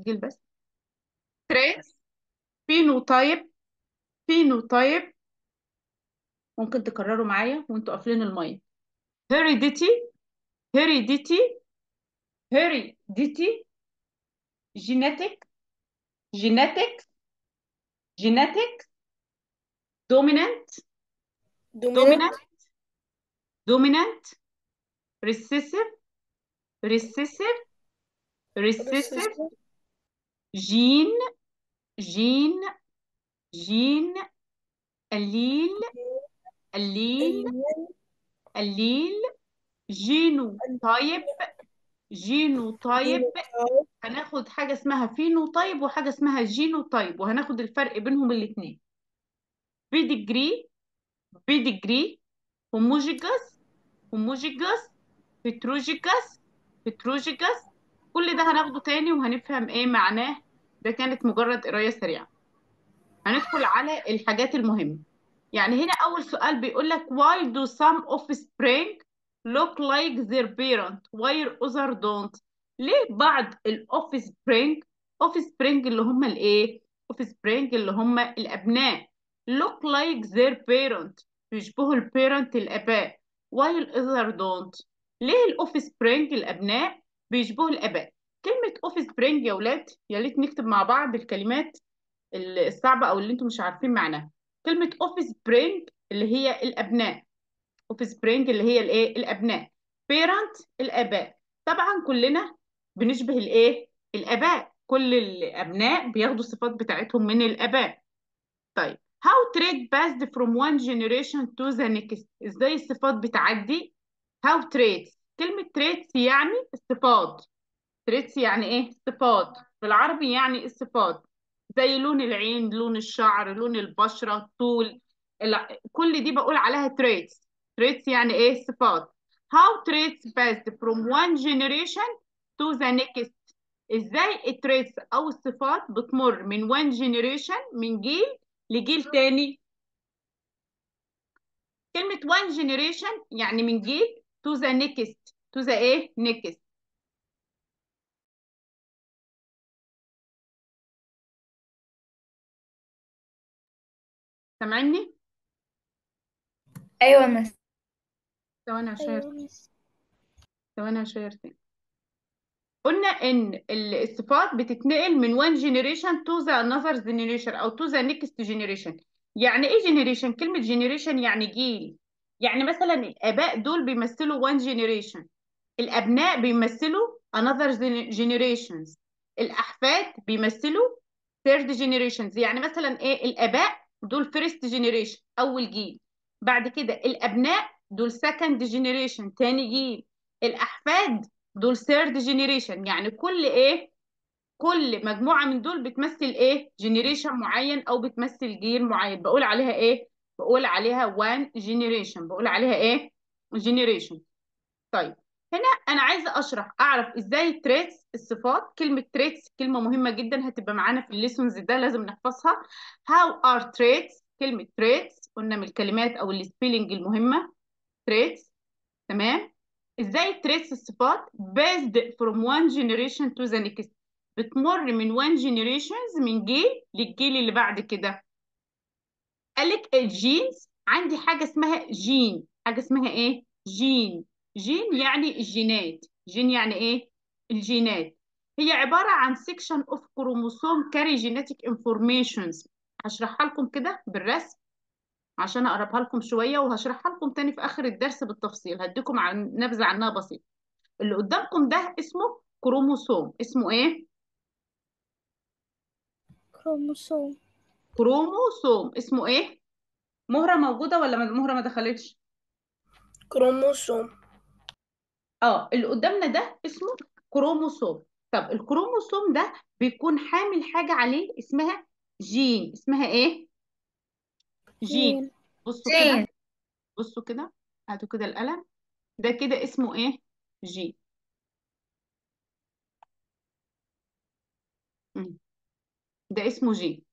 تسجيل بس تريس فينوتايب فينوتايب ممكن تكرروا معايا وانتوا قافلين المايك هيريديتي هيريديتي هيريديتي جينيتك جينيتك جينيتك دومينانت دومينانت دومينانت دومينانت ريسيسيف ريسيسيف ريسيسيف جين جين جين الليل الليل الليل جينو طيب جينو طيب هناخد حاجة اسمها فينو طيب وحاجة اسمها جينو طيب وهناخد الفرق بينهم الاتنين بيديجري بيديجري هوموجيجاس هوموجيجاس بتروجيجاس بتروجيجاس كل ده هناخده تاني وهنفهم ايه معناه ده كانت مجرد قراية سريعة هندخل على الحاجات المهمة يعني هنا أول سؤال بيقول لك why do some offspring look like their parent while other don't ليه بعض الاوفسبرينج offspring اللي هم الايه offspring اللي هم الأبناء look like their parent يشبهوا البيرنت الآباء while other don't ليه الاوفسبرينج الأبناء بيشبهوا الآباء كلمة offspring يا ولاد يا ريت نكتب مع بعض الكلمات الصعبة أو اللي أنتم مش عارفين معناها كلمة offspring اللي هي الأبناء offspring اللي هي الإيه الأبناء parent الآباء طبعا كلنا بنشبه الإيه الآباء كل الأبناء بياخدوا الصفات بتاعتهم من الآباء طيب how trait passed from one generation to the next إزاي الصفات بتعدي how traits كلمة traits يعني الصفات traits يعني إيه صفات بالعربي يعني الصفات زي لون العين لون الشعر لون البشرة الطول الع- كل دي بقول عليها traits traits يعني ايه صفات how traits passed from one generation to the next ازاي التريتس او الصفات بتمر من one generation من جيل لجيل تاني كلمة one generation يعني من جيل to the next to the ايه next سامعني؟ ايوه مس ثواني هشير ثواني هشير تاني قلنا ان ال- الصفات بتتنقل من one generation to the another generation او to the next generation يعني ايه generation كلمة generation يعني جيل يعني مثلا الاباء دول بيمثلوا one generation الابناء بيمثلوا another gen- generations الاحفاد بيمثلوا third generations يعني مثلا ايه الاباء دول first generation اول جيل بعد كده الابناء دول second generation تاني جيل الاحفاد دول third generation يعني كل ايه كل مجموعة من دول بتمثل ايه generation معين او بتمثل جيل معين بقول عليها ايه بقول عليها one generation بقول عليها ايه generation طيب هنا انا عايزه اشرح اعرف ازاي تريتس الصفات كلمه تريتس كلمه مهمه جدا هتبقى معانا في الليسونز ده لازم نحفظها how are traits كلمه traits قلنا من الكلمات او السبيلنج المهمه traits تمام ازاي تريتس الصفات based from one generation to the next بتمر من one generations من جيل للجيل اللي بعد كده قالك الجينز عندي حاجة اسمها جين حاجة اسمها ايه جين جين يعني الجينات جين يعني ايه الجينات هي عبارة عن section of chromosome carry genetic informations هشرحها لكم كده بالرسم عشان اقربها لكم شوية وهشرحها لكم تاني في اخر الدرس بالتفصيل هديكم عن نبذة عنها بسيطة اللي قدامكم ده اسمه كروموسوم اسمه ايه كروموسوم كروموسوم اسمه ايه مهرة موجودة ولا مهرة ما دخلتش كروموسوم اه اللي قدامنا ده اسمه كروموسوم طب الكروموسوم ده بيكون حامل حاجة عليه اسمها جين اسمها ايه جين جين بصوا كده جين بصوا كده هاتوا كده القلم ده كده اسمه ايه جين مم. ده اسمه جين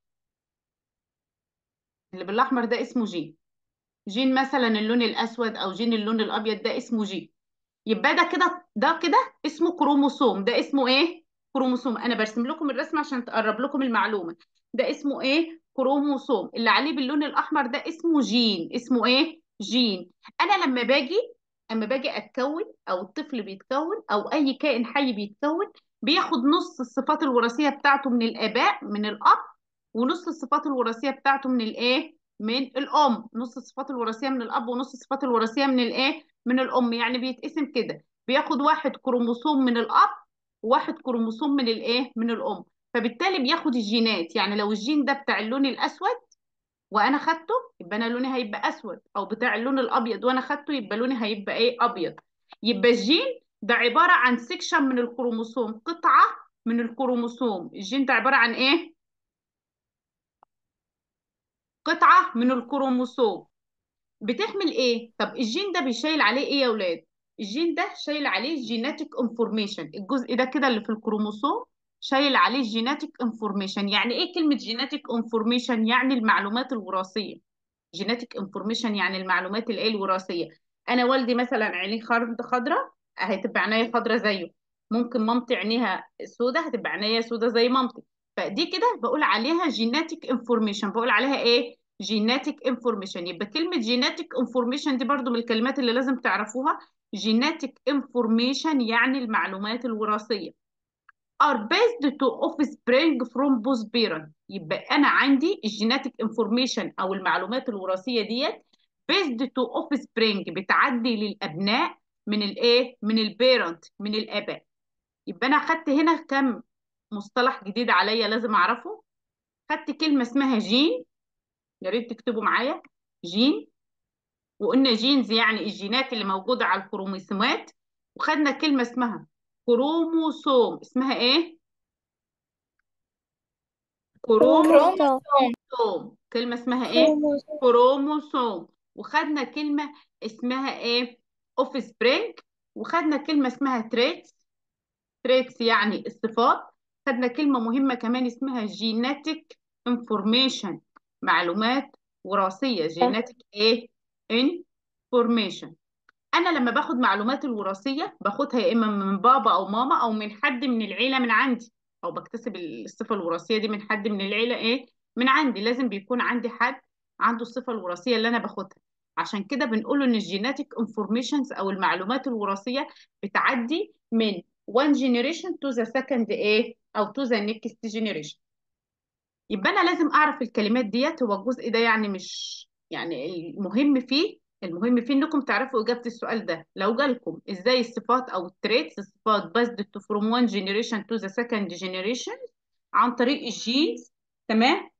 اللي بالاحمر ده اسمه جين جين مثلا اللون الاسود او جين اللون الابيض ده اسمه جين يبقى ده كده ده كده اسمه كروموسوم ده اسمه ايه كروموسوم انا برسم لكم الرسم عشان تقرب لكم المعلومه ده اسمه ايه كروموسوم اللي عليه باللون الاحمر ده اسمه جين اسمه ايه جين انا لما باجي اما باجي اتكون او الطفل بيتكون او اي كائن حي بيتكون بياخد نص الصفات الوراثيه بتاعته من الاباء من الاب ونص الصفات الوراثيه بتاعته من الايه من الام نص الصفات الوراثيه من الاب ونص الصفات الوراثيه من الايه من الام يعني بيتقسم كده بياخد واحد كروموسوم من الاب وواحد كروموسوم من الايه من الام فبالتالي بياخد الجينات يعني لو الجين ده بتاع اللون الاسود وانا خدته يبقى انا لوني هيبقى اسود او بتاع اللون الابيض وانا خدته يبقى لوني هيبقى ايه ابيض يبقى الجين ده عباره عن سيكشن من الكروموسوم قطعه من الكروموسوم الجين ده عباره عن ايه قطعه من الكروموسوم بتحمل ايه طب الجين ده بيشيل عليه ايه يا اولاد الجين ده شايل عليه جيناتيك انفورميشن الجزء ده كده اللي في الكروموسوم شايل عليه جيناتيك انفورميشن يعني ايه كلمه جيناتيك انفورميشن يعني المعلومات الوراثيه جيناتيك انفورميشن يعني المعلومات الايه الوراثيه انا والدي مثلا عينيه خضرا خضراء هتبقى عينيا خضراء زيه ممكن مامتي عينيها سودة هتبقى عينيا سودة زي مامتي فدي كده بقول عليها جيناتيك انفورميشن بقول عليها ايه جيناتيك انفورميشن يبقى كلمه جيناتيك انفورميشن دي برضو من الكلمات اللي لازم تعرفوها جيناتيك انفورميشن يعني المعلومات الوراثيه are based to offspring from both parents يبقى انا عندي الجيناتيك انفورميشن او المعلومات الوراثيه ديت based to offspring بتعدي للابناء من الايه من البيرنت من الاباء يبقى انا خدت هنا كم مصطلح جديد عليا لازم اعرفه خدت كلمه اسمها جين يا ريت تكتبوا معايا جين وقلنا جينز يعني الجينات اللي موجوده على الكروموسومات وخدنا كلمه اسمها كروموسوم اسمها ايه كروموسوم كلمه اسمها ايه كروموسوم وخدنا كلمه اسمها ايه اوف سبرينج وخدنا كلمه اسمها تريتس تريتس يعني الصفات خدنا كلمه مهمه كمان اسمها جيناتيك انفورميشن معلومات وراثيه جيناتيك ايه انفورميشن انا لما باخد معلومات الوراثيه باخدها يا اما من بابا او ماما او من حد من العيله من عندي او بكتسب الصفه الوراثيه دي من حد من العيله ايه من عندي لازم بيكون عندي حد عنده الصفه الوراثيه اللي انا باخدها عشان كده بنقول ان الجيناتيك انفورميشنز او المعلومات الوراثيه بتعدي من one generation to the second ايه او to the next generation يبقى انا لازم اعرف الكلمات ديت هو الجزء ده يعني مش يعني المهم فيه المهم فيه انكم تعرفوا اجابه السؤال ده لو جالكم ازاي الصفات او التريتس الصفات based to from one generation to the second generation عن طريق الجينز تمام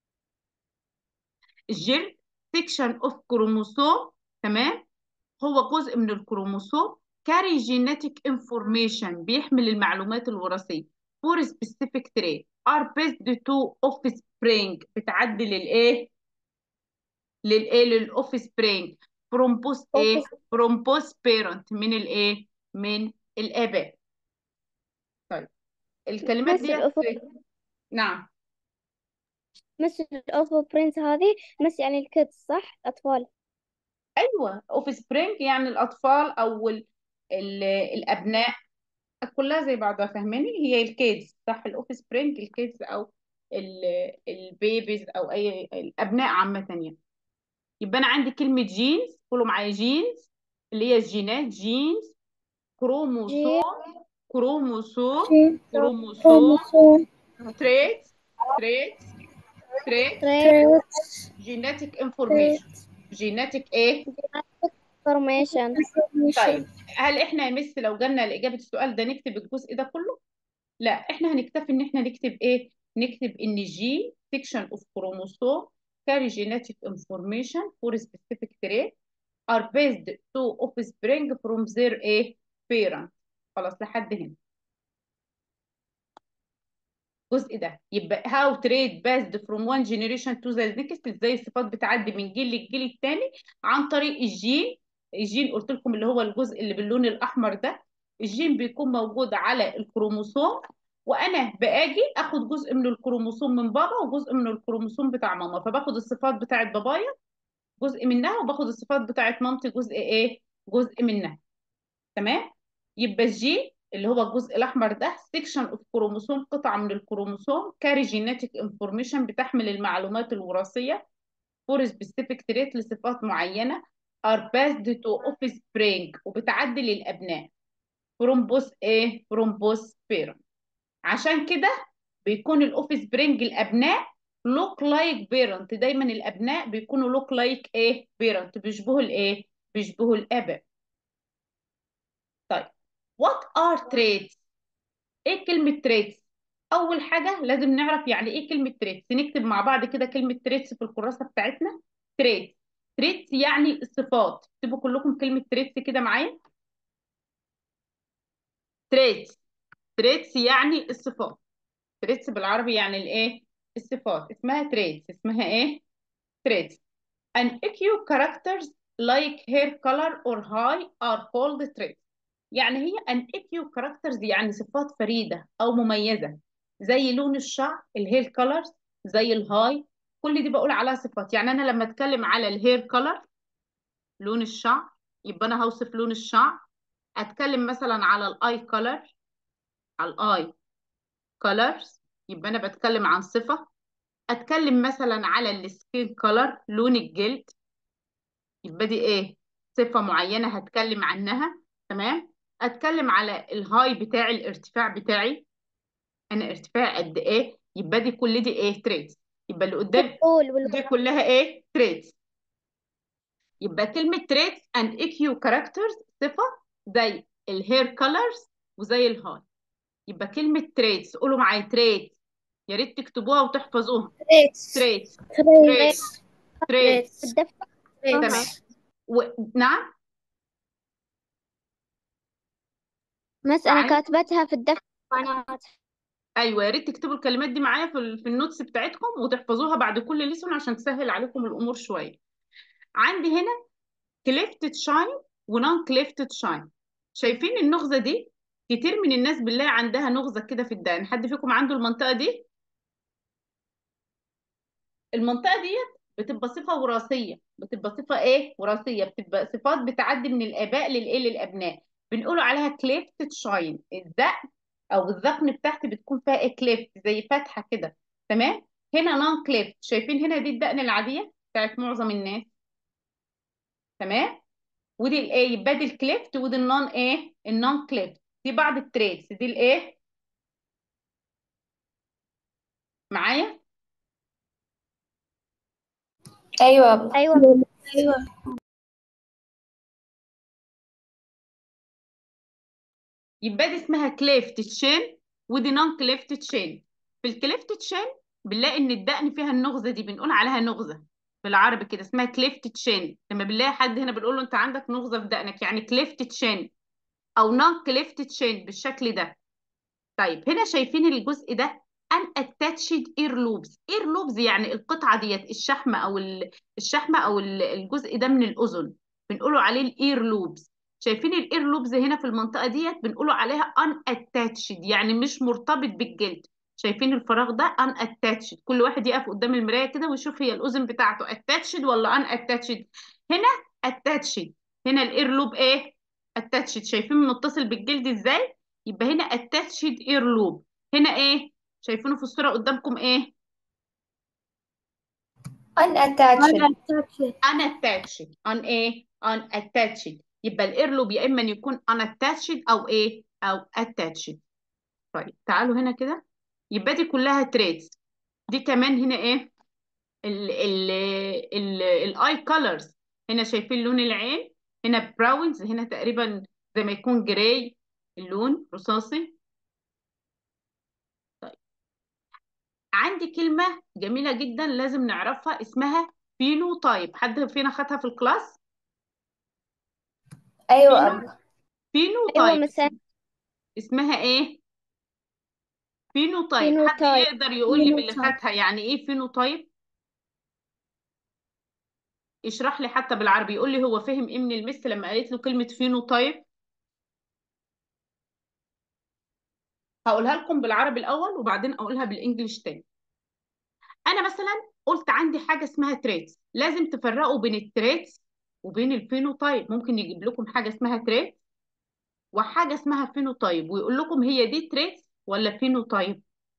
الجين سيكشن اوف كروموسوم تمام هو جزء من الكروموسوم كاري جينيتيك انفورميشن بيحمل المعلومات الوراثيه فور سبيسيفيك تريت ار بيسد تو اوف سبرينج بتعدي للايه للايه للاوف سبرينج فروم بوست ايه فروم بوست بيرنت من الايه من الاباء طيب الكلمات بس دي الأفق نعم مس الأوفو برنس هذه مس يعني الكيدز صح أطفال ايوه اوف سبرينج يعني الاطفال او ال ال الابناء كلها زي بعضها فاهماني هي الكيدز صح الاوف سبرينج الكيدز او ال- البيبيز او اي الابناء عامه يعني يبقى انا عندي كلمه جينز قولوا معايا جينز اللي هي الجينات جينز كروموسوم كروموسوم جين كروموسوم كروموسوم تريت تريت تريت تريت جيناتيك انفورميشن جيناتيك ايه فورميشن طيب هل احنا يا مس لو جالنا لاجابه السؤال ده نكتب الجزء ده كله لا احنا هنكتفي ان احنا نكتب ايه نكتب ان جي section of chromosome carry genetic information for specific trait are based to offspring from their ايه parent خلاص لحد هنا الجزء ده يبقى how trait passed from one generation to the next ازاي الصفات بتعدي من جيل للجيل الثاني عن طريق الجين الجين قلت لكم اللي هو الجزء اللي باللون الاحمر ده الجين بيكون موجود على الكروموسوم وانا باجي اخد جزء من الكروموسوم من بابا وجزء من الكروموسوم بتاع ماما فباخد الصفات بتاعت بابايا جزء منها وباخد الصفات بتاعت مامتي جزء ايه جزء منها تمام يبقى الجين اللي هو الجزء الاحمر ده سيكشن اوف كروموسوم قطعه من الكروموسوم كاري جينيتك انفورميشن بتحمل المعلومات الوراثيه فور سبيسيفيك تريت لصفات معينه are passed to offspring وبتعدي للابناء from both ايه from both parents عشان كده بيكون الاوف سبرينج الابناء لوك لايك بيرنت دايما الابناء بيكونوا لوك لايك ايه بيرنت بيشبهوا الايه بيشبهوا الاباء طيب what are traits ايه كلمه traits اول حاجه لازم نعرف يعني ايه كلمه traits نكتب مع بعض كده كلمه traits في الكراسه بتاعتنا traits traits يعني الصفات اكتبوا كلكم كلمه traits كده معايا traits traits يعني الصفات traits بالعربي يعني الايه الصفات اسمها traits اسمها ايه traits an EQ characters like hair color or high are called traits يعني هي an EQ characters يعني صفات فريدة أو مميزة زي لون الشعر الهير colors زي الهاي كل دي بقول عليها صفات يعني أنا لما أتكلم على الهير color لون الشعر يبقى أنا هوصف لون الشعر أتكلم مثلا على الآي color على الآي colors يبقى أنا بتكلم عن صفة أتكلم مثلا على السكين color لون الجلد يبقى دي إيه صفة معينة هتكلم عنها تمام اتكلم على الهاي بتاعي الارتفاع بتاعي انا ارتفاع قد ايه يبقى دي كل دي ايه تريتس يبقى اللي قدام الطول وال دي كلها ايه تريتس يبقى كلمة تريتس and EQ characters صفة زي الهير كولرز وزي الهاي يبقى كلمة تريتس قولوا معايا تريتس يا ريت تكتبوها وتحفظوها تريتس تريتس تريتس تريتس في الدفتر تمام و... نعم بس أنا معايا؟ كاتبتها في الدفتر معناتها ايوه يا ريت تكتبوا الكلمات دي معايا في ال- في النوتس بتاعتكم وتحفظوها بعد كل ليسون عشان تسهل عليكم الامور شويه عندي هنا كليفتد شاين ونون كليفتد شاين شايفين النغزه دي كتير من الناس بالله عندها نغزه كده في الدقن حد فيكم عنده المنطقه دي المنطقه ديت بتبقى صفه وراثيه بتبقى صفه ايه وراثيه بتبقى صفات بتعدي من الاباء للايه للابناء بنقول عليها كليفتد شاين الدقن او الذقن بتاعتي بتكون فيها ايه كليفت زي فتحه كده تمام هنا نون كليفت شايفين هنا دي الدقن العاديه بتاعت معظم الناس تمام ودي الايه يبقى دي الكليفت ودي النون ايه النون كليفت دي بعض التريتس دي الايه معايا ايوه أيوة ايوه يبقى دي اسمها كليفت تشين ودي نون كليفت تشين في الكليفت تشين بنلاقي ان الدقن فيها النغزه دي بنقول عليها نغزه بالعربي كده اسمها كليفت تشين لما بنلاقي حد هنا بنقول له انت عندك نغزه في دقنك يعني كليفت تشين او نون كليفت تشين بالشكل ده طيب هنا شايفين الجزء ده ان اتاتشد اير لوبز اير لوبز يعني القطعه ديت الشحمه او ال- الشحمه او ال- الجزء ده من الاذن بنقولوا عليه الاير لوبز شايفين الاير لوبز هنا في المنطقه ديت بنقولوا عليها ان اتاتشد يعني مش مرتبط بالجلد شايفين الفراغ ده ان اتاتشد كل واحد يقف قدام المرايه كده ويشوف هي الاذن بتاعته اتاتشد ولا ان اتاتشد هنا اتاتشد هنا الاير لوب ايه اتاتشد شايفين متصل بالجلد ازاي يبقى هنا اتاتشد اير لوب هنا ايه شايفينه في الصوره قدامكم ايه ان اتاتشد unattached on ايه unattached يبقى الاير لوب يا اما يكون unattached او ايه او attached طيب تعالوا هنا كده يبقى دي كلها تريتس دي كمان هنا ايه ال ال ال الاي كولرز هنا شايفين لون العين هنا براونز هنا تقريبا زي ما يكون جراي اللون رصاصي طيب عندي كلمة جميلة جدا لازم نعرفها اسمها فينوتايب حد فينا خدها في الكلاس ايوه فينو أب. أيوة فينوتايب مثلا اسمها ايه فينوتايب حد فينوتايب يقدر يقول لي من اللي فينوتايب. خدها يعني ايه فينوتايب اشرح لي حتى بالعربي يقول لي هو فهم ايه من المس لما قالت له كلمة فينوتايب هقولها لكم بالعربي الاول وبعدين اقولها بالانجلش تاني انا مثلا قلت عندي حاجة اسمها تريتس لازم تفرقوا بين التريتس وبين الفينوتايب ممكن يجيب لكم حاجة اسمها تريت وحاجه اسمها فينوتايب ويقول لكم هي دي تريتس ولا فينوتايب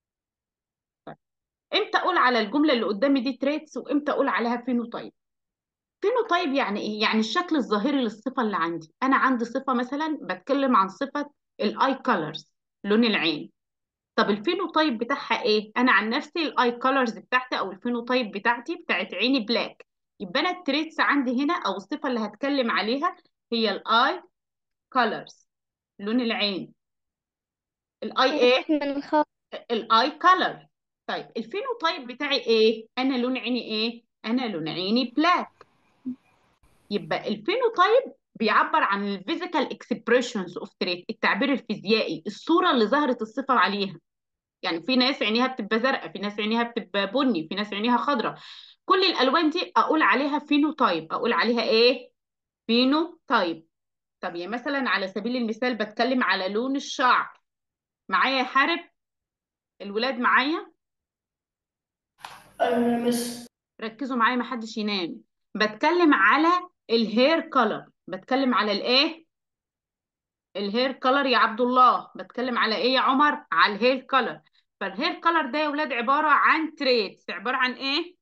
امتى اقول على الجمله اللي قدامي دي تريتس وامتى اقول عليها فينوتايب فينوتايب يعني ايه يعني الشكل الظاهري للصفه اللي عندي انا عندي صفه مثلا بتكلم عن صفه الاي كولرز لون العين طب الفينوتايب بتاعها ايه انا عن نفسي الاي كولرز بتاعتي او الفينوتايب بتاعتي بتاعت عيني بلاك يبقى انا التريتس عندي هنا او الصفه اللي هتكلم عليها هي الاي كولرز لون العين الاي ايه من الخاص الاي كولر طيب الفينوتايب بتاعي ايه انا لون عيني ايه انا لون عيني بلاك يبقى الفينوتايب بيعبر عن الفيزيكال اكسبريشنز اوف تريت التعبير الفيزيائي الصوره اللي ظهرت الصفه عليها يعني في ناس عينيها بتبقى زرقاء في ناس عينيها بتبقى بني في ناس عينيها خضراء كل الالوان دي اقول عليها فينوتايب اقول عليها ايه فينوتايب طب يا مثلا على سبيل المثال بتكلم على لون الشعر معايا يا حارب الولاد معايا مس ركزوا معايا محدش ينام بتكلم على الهير كولر بتكلم على الايه الهير كولر يا عبد الله بتكلم على ايه يا عمر على الهير كولر فالهير كولر ده يا ولاد عباره عن تريتس عباره عن ايه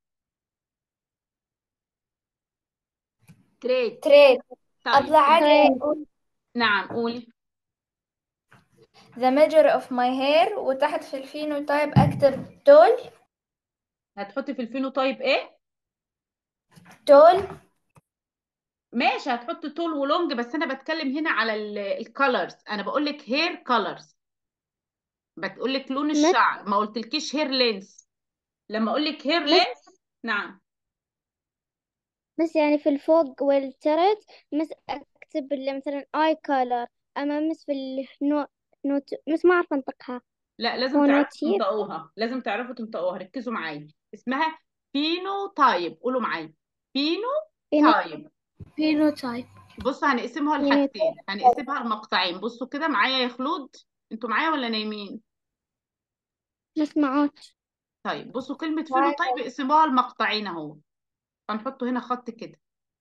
تريت تريد طيب أطلع عادي تريد. أقول نعم قولي the measure of my hair وتحت في الفينوتايب أكتب tall هتحطي في الفينوتايب ايه tall ماشي هتحطي طول ولونج بس انا بتكلم هنا على الكالرز انا بقول لك هير كالرز بتقول لك لون مس- الشعر ما قلتلكيش هير لينس لما اقول لك هير مس- لينس نعم بس يعني في الفوق والترت مس أكتب اللي مثلا اي كولر أما مس في النو نوت مس ما أعرف أنطقها لا لازم هو تعرفوا نوتير تنطقوها لازم تعرفوا تنطقوها ركزوا معايا اسمها فينوتايب قولوا معايا فينوتايب فينوتايب بصوا هنقسمها يعني لحاجتين هنقسمها لمقطعين بصوا كده معايا يا خلود انتوا معايا ولا نايمين مس معاك طيب بصوا كلمة فينوتايب اقسموها لمقطعين اهو هنحطه هنا خط كده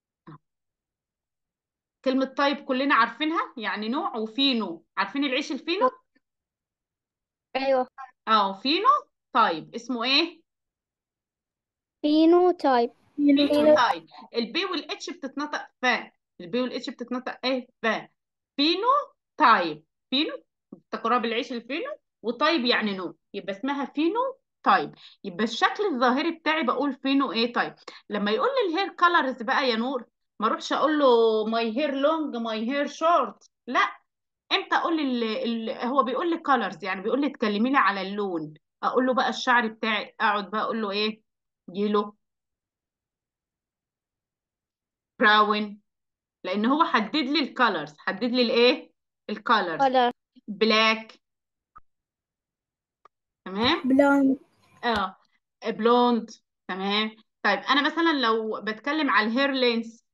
كلمة تايب كلنا عارفينها يعني نوع وفينو عارفين العيش الفينو أيوة اه فينو طيب اسمه ايه فينوتايب فينو فينو طيب البي والاتش بتتنطق فا البي والاتش بتتنطق ايه فا فينو طيب فينو تقرا بالعيش الفينو وطيب يعني نوع يبقى اسمها فينو طيب يبقى الشكل الظاهري بتاعي بقول فينو ايه طيب لما يقول لي الهير كولرز بقى يا نور ما اروحش اقول له ماي هير لونج ماي هير شورت لا امتى اقول لي ال... ال... هو بيقول لي كولرز يعني بيقول لي اتكلمي لي على اللون اقول له بقى الشعر بتاعي اقعد بقى اقول له ايه يلو براون لان هو حدد لي الكالرز حدد لي الايه الكالرز كولر بلاك تمام بلوند اه بلوند تمام طيب انا مثلا لو بتكلم على الهير لينس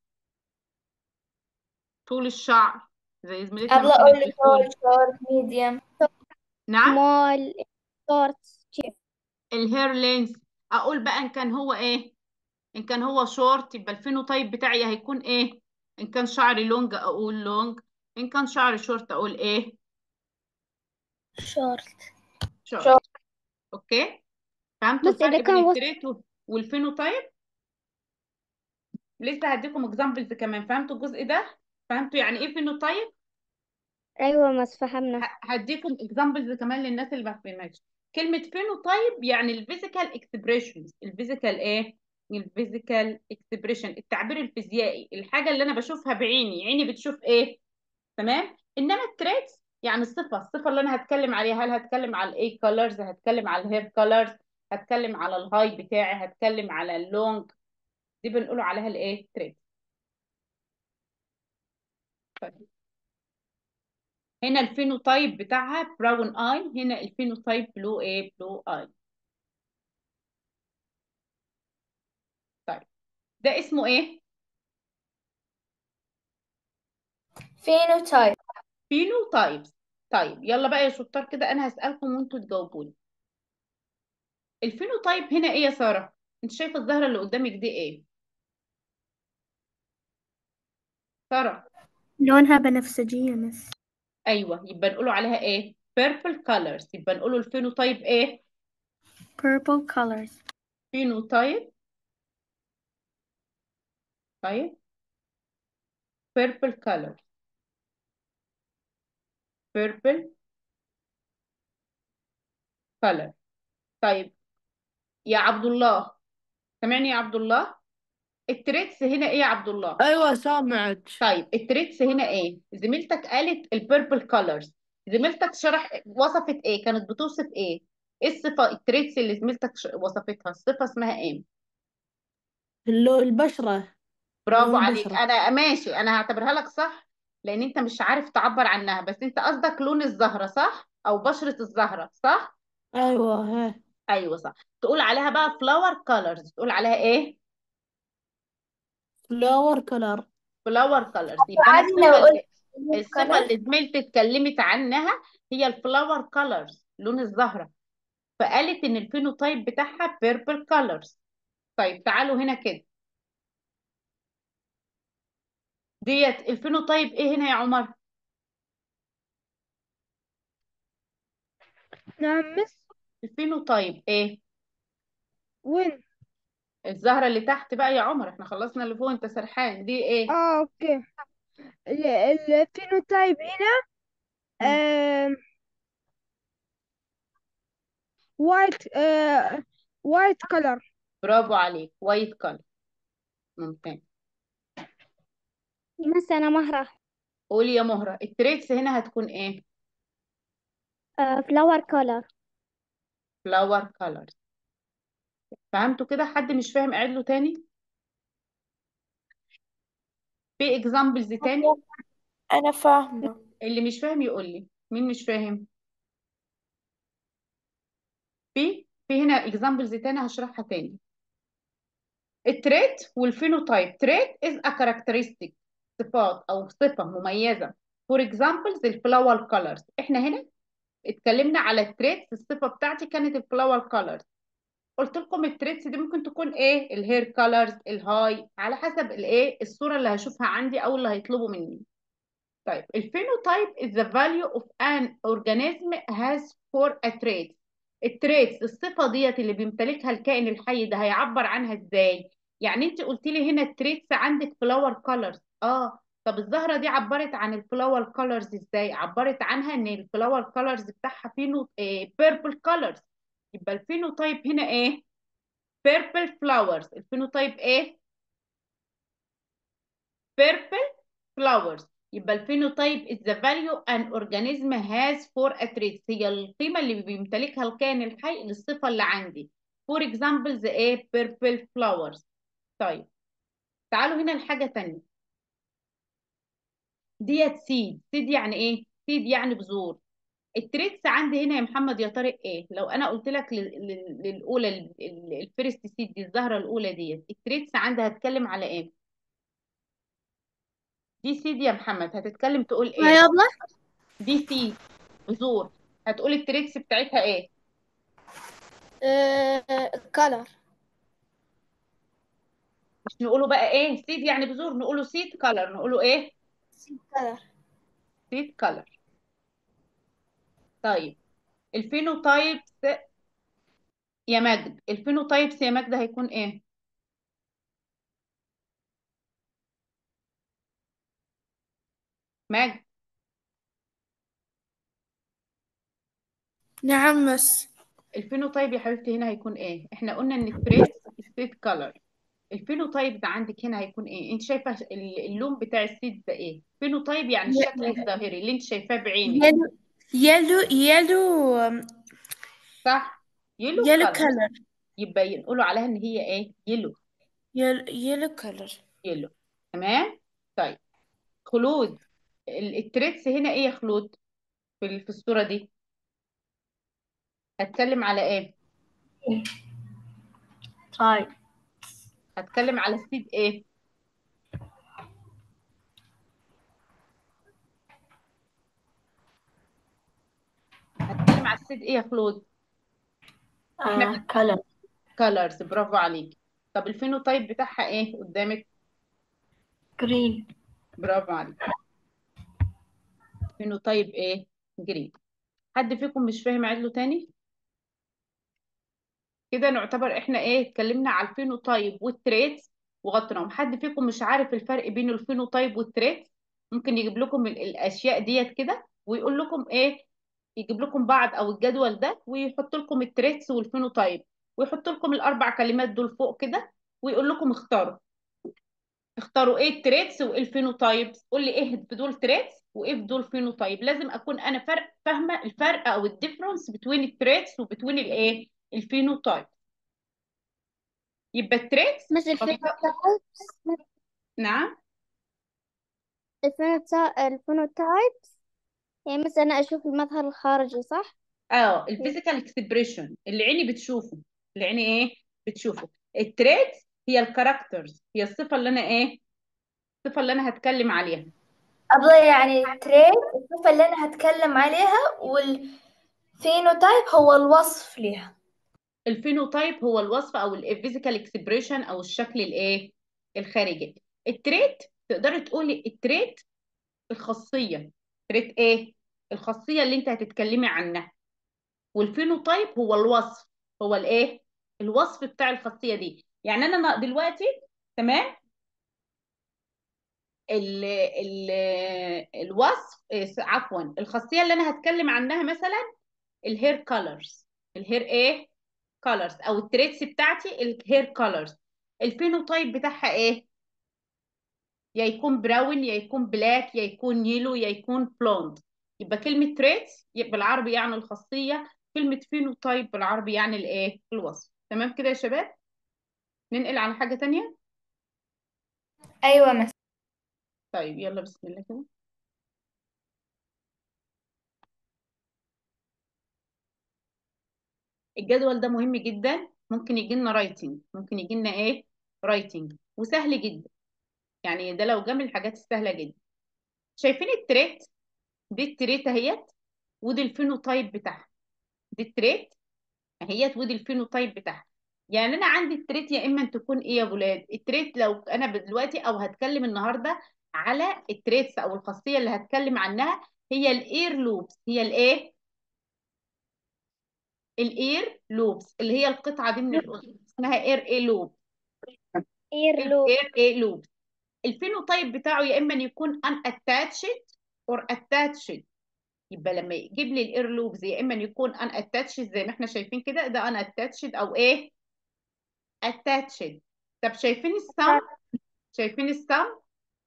طول الشعر زي زميلتنا أبغى ما أقول كانت له بتقول tall short medium نعم سمول شورت الهير لينس اقول بقى ان كان هو ايه ان كان هو شورت يبقى الفينوتايب بتاعي هيكون ايه ان كان شعري لونج اقول لونج ان كان شعري شورت اقول ايه short شورت short اوكي فهمتوا بس إذا الفرق بين كان وسط التريت وال- والفينوتايب لسه هديكم اكزامبلز كمان فهمتوا الجزء ده فهمتوا يعني ايه فينوتايب أيوة مس فهمنا ه- هديكم اكزامبلز كمان للناس اللي ما فهمتش كلمة فينوتايب يعني الفيزيكال اكسبريشنز الفيزيكال ايه الفيزيكال اكسبريشن التعبير الفيزيائي الحاجة اللي انا بشوفها بعيني عيني بتشوف ايه تمام انما التريتس يعني الصفة الصفة اللي انا هتكلم عليها هل هتكلم على الاي كولرز هتكلم على الهير كولرز هتكلم على الهاي بتاعي هتكلم على اللونج دي بنقول عليها الايه تريتس طيب. هنا الفينوتايب بتاعها براون اي هنا الفينوتايب بلو ايه بلو اي طيب ده اسمه ايه phenotype فينوتايبس طيب يلا بقى يا شطار كده انا هسألكم وانتوا تجاوبوني الفينوتايب هنا ايه يا سارة انت شايفة الزهرة اللي قدامك دي ايه سارة لونها بنفسجية مس ايوه يبقى نقوله عليها ايه purple colors يبقى نقوله الفينوتايب ايه purple colors فينوتايب طيب purple color purple color طيب يا عبد الله سامعني يا عبد الله التريتس هنا ايه يا عبد الله ايوه سامعك طيب التريتس هنا ايه زميلتك قالت البيربل كولرز زميلتك شرح وصفت ايه كانت بتوصف ايه ايه الصفه التريتس اللي زميلتك ش- وصفتها الصفه اسمها ايه اللو البشرة برافو لون عليك البشرة انا ماشي انا هعتبرها لك صح لان انت مش عارف تعبر عنها بس انت قصدك لون الزهره صح او بشره الزهره صح ايوه ها ايوه صح تقول عليها بقى فلاور كولرز تقول عليها ايه فلاور كلر فلاور كولرز يبقى انا عادي لو الصفه قلت اللي الصفه اللي زميلتي اتكلمت عنها هي الفلاور كولرز لون الزهره فقالت ان الفينوتايب بتاعها بيربل كولرز طيب تعالوا هنا كده ديت الفينوتايب ايه هنا يا عمر نعم مس الفينوتايب ايه وين الزهره اللي تحت بقى يا عمر احنا خلصنا اللي فوق انت سرحان دي ايه اه اوكي الفينوتايب هنا مم. آه وايت آه وايت كلر برافو عليك وايت كولر ممتاز مس أنا مهرة قولي يا مهرة التريتس هنا هتكون ايه فلاور كولر فلاور كولرز فهمتوا كده حد مش فاهم اعيد له تاني في اكزامبلز تاني أنا فاهمة اللي مش فاهم يقول لي مين مش فاهم في في هنا اكزامبلز تاني هشرحها تاني التريت والفينوتايب تريت is a characteristic صفات او صفة مميزة for examples الفلاور كولرز احنا هنا اتكلمنا على التريتس الصفة بتاعتي كانت الفلاور كولرز قلت لكم التريتس دي ممكن تكون ايه الهير كولرز الهاي على حسب الايه الصورة اللي هشوفها عندي او اللي هيطلبوا مني طيب الفينوتايب is the value of an organism has for a trait التريتس الصفة ديت اللي بيمتلكها الكائن الحي ده هيعبر عنها ازاي يعني انت قلت لي هنا التريتس عندك فلاور كولرز اه طب الزهرة دي عبرت عن الفلاور كولرز ازاي عبرت عنها ان الفلاور كولرز بتاعها فينو إيه بيربل كولرز يبقى الفينوتايب هنا ايه purple flowers الفينوتايب ايه purple flowers يبقى الفينوتايب is the value an organism has for a trait هي القيمة اللي بيمتلكها الكائن الحي للصفة اللي عندي for examples ايه purple flowers طيب تعالوا هنا لحاجة تانية ديت سيد سيد يعني ايه سيد يعني بذور التريتس عندي هنا يا محمد يا طارق ايه لو انا قلت لك لل- لل- للاولى الفيرست سيد دي الزهرة الاولى ديت التريتس عندي هتكلم على ايه دي سيد يا محمد هتتكلم تقول ايه يا أبلة دي سي بذور هتقول التريتس بتاعتها ايه كلر مش نقوله بقى ايه سيد يعني بذور نقوله سيد كلر نقوله ايه كلر سيد كلر طيب الفينوتايبس يا مجد الفينوتايبس يا مجد هيكون ايه مجد نعم مس الفينوتايب يا حبيبتي هنا هيكون ايه احنا قلنا ان التريس سيد كلر الفينوتايب ده عندك هنا هيكون ايه انت شايفه ال- اللون بتاع السيد ده ايه فينوتايب يعني الشكل الظاهري اللي انت شايفاه بعينك يلو يلو يلو صح يلو يلو كلر كلر يبقى ينقولوا عليها ان هي ايه يلو يلو يلو كلر يلو تمام طيب خلود ال- التريتس هنا ايه يا خلود في ال- في الصورة دي هتكلم على ايه طيب هتكلم على السيد ايه هتكلم على السيد ايه يا خلود احنا كلر كالرز برافو عليك طب الفينوتايب بتاعها ايه قدامك جرين برافو عليك فينوتايب ايه جريد حد فيكم مش فاهم عدله تاني كده نعتبر احنا ايه اتكلمنا على الفينوتايب والتريتس وغطيناهم حد فيكم مش عارف الفرق بين الفينوتايب والتريتس ممكن يجيب لكم ال- الاشياء ديت كده ويقول لكم ايه يجيب لكم بعض او الجدول ده ويحط لكم التريتس والفينوتايب ويحط لكم الاربع كلمات دول فوق كده ويقول لكم اختاروا اختاروا ايه التريتس وايه الفينوتايبس قول لي ايه في دول تريتس وايه في دول فينوتايب لازم اكون انا فرق فاهمه الفرق او الديفرنس بين التريتس وبين الايه الفينوتايب يبقى التريتس مثل الفينوتايبس نعم الفينوتا- الفينوتايبس يعني مثلا أنا أشوف المظهر الخارجي صح؟ اه الفيزيكال اكسبريشن اللي عيني بتشوفه اللي عيني ايه بتشوفه التريتس هي الكاركترز هي الصفه اللي انا ايه الصفه اللي انا هتكلم عليها أبغى يعني تريد الصفة اللي أنا هتكلم عليها والفينوتايب هو الوصف ليها الفينوتايب هو الوصف او الفيزيكال اكسبريشن او الشكل الايه الخارجي التريت تقدري تقولي التريت الخاصيه تريت ايه الخاصيه اللي انت هتتكلمي عنها والفينوتايب هو الوصف هو الايه الوصف بتاع الخاصيه دي يعني انا دلوقتي تمام ال ال الوصف إيه، عفوا الخاصيه اللي انا هتكلم عنها مثلا الهير كولرز الهير ايه كولرز او التريتس بتاعتي الهير كولرز الفينوتايب بتاعها ايه يا يكون براون يا يكون بلاك يا يكون يلو يا يكون بلوند يبقى كلمة تريتس بالعربي يعني الخاصية كلمة فينوتايب بالعربي يعني الايه الوصف تمام كده يا شباب ننقل على حاجة تانية أيوة مثلا طيب يلا بسم الله كده الجدول ده مهم جدا ممكن يجي لنا رايتنج ممكن يجي لنا ايه رايتنج وسهل جدا يعني ده لو جه من الحاجات السهلة جدا شايفين التريت دي التريت اهيت ودي الفينوتايب بتاعها دي التريت اهيت ودي الفينوتايب بتاعها يعني انا عندي التريت يا اما أن تكون ايه يا ولاد التريت لو انا دلوقتي او هتكلم النهارده على التريتس او الخاصيه اللي هتكلم عنها هي الاير لوبس هي الايه الاير لوبس اللي هي القطعه دي من الاذن اسمها اير اي لوب إيرلو اير اي لوب الفينوتايب بتاعه يا اما أن يكون ان اتاتشد اور اتاتشد يبقى لما يجيب لي الاير لوبز يا اما أن يكون ان اتاتشد زي ما احنا شايفين كده ده ان اتاتشد او ايه اتاتشد طب شايفين السم شايفين السم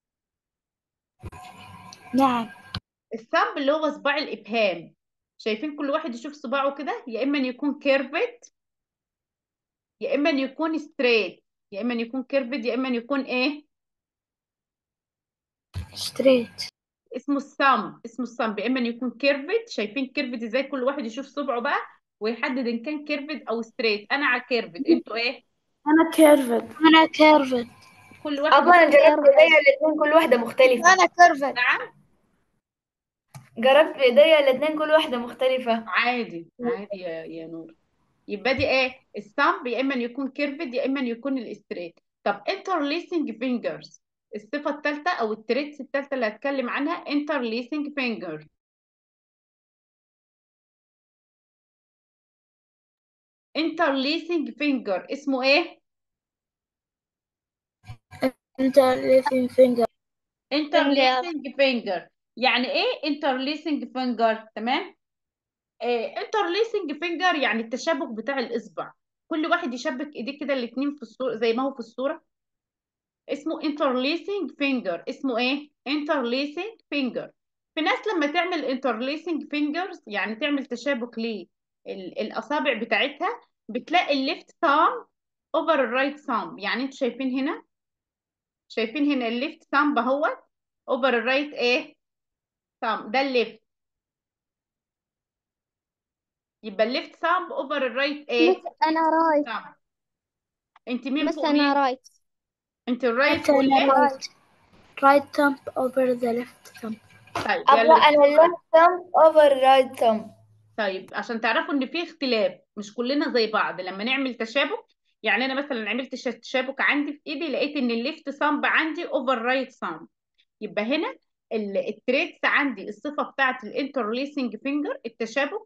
نعم الثumb اللي هو صباع الابهام شايفين كل واحد يشوف صباعه كده يا اما ان يكون كيرفت يا اما ان يكون ستريت يا اما ان يكون كيرفت يا اما ان يكون ايه ستريت اسمه الثumb اسمه الثumb يا اما ان يكون كيرفت شايفين كيرفت ازاي كل واحد يشوف صبعه بقى ويحدد ان كان كيرفت او ستريت انا على كيرفت انتوا ايه أنا كيرفد أنا كيرفت كل واحد أبغى أنا يشوف- جربت بإيديا الاتنين كل واحدة مختلفة أنا كيرفت نعم جربت بإيديا الاتنين كل واحدة مختلفة عادي عادي يا يا نور يبقى دي ايه الثumb يا اما ان يكون كيرفد يا اما ان يكون الستريت طب interlacing fingers الصفة الثالثة او التريتس الثالثة اللي هتكلم عنها interlacing finger interlacing finger اسمه ايه أنت ليفين فينجر interlacing finger يعني ايه interlacing finger تمام آه interlacing finger يعني التشابك بتاع الاصبع كل واحد يشبك ايديه كده الاتنين في الصورة زي ما هو في الصورة اسمه interlacing finger اسمه ايه interlacing finger في ناس لما تعمل interlacing fingers يعني تعمل تشابك للأصابع بتاعتها بتلاقي الليفت thumb over الرايت thumb يعني انتوا شايفين هنا شايفين هنا الليفت thumb اهوت over الرايت ايه thumb ده الليفت يبقى الليفت thumb over الرايت ايه بس أنا رايت thumb انت مين بس فوق أنا مين رايت انت الرايت أنا فوق الايه رايت right thumb over the left thumb طيب أبغى يلا أنا left thumb over right thumb طيب عشان تعرفوا ان في اختلاف مش كلنا زي بعض لما نعمل تشابك يعني انا مثلا عملت ش- تشابك عندي في ايدي لقيت ان الليفت صامب عندي اوفر رايت صامب يبقى هنا التريتس عندي الصفه بتاعت الانترليسنج فينجر التشابك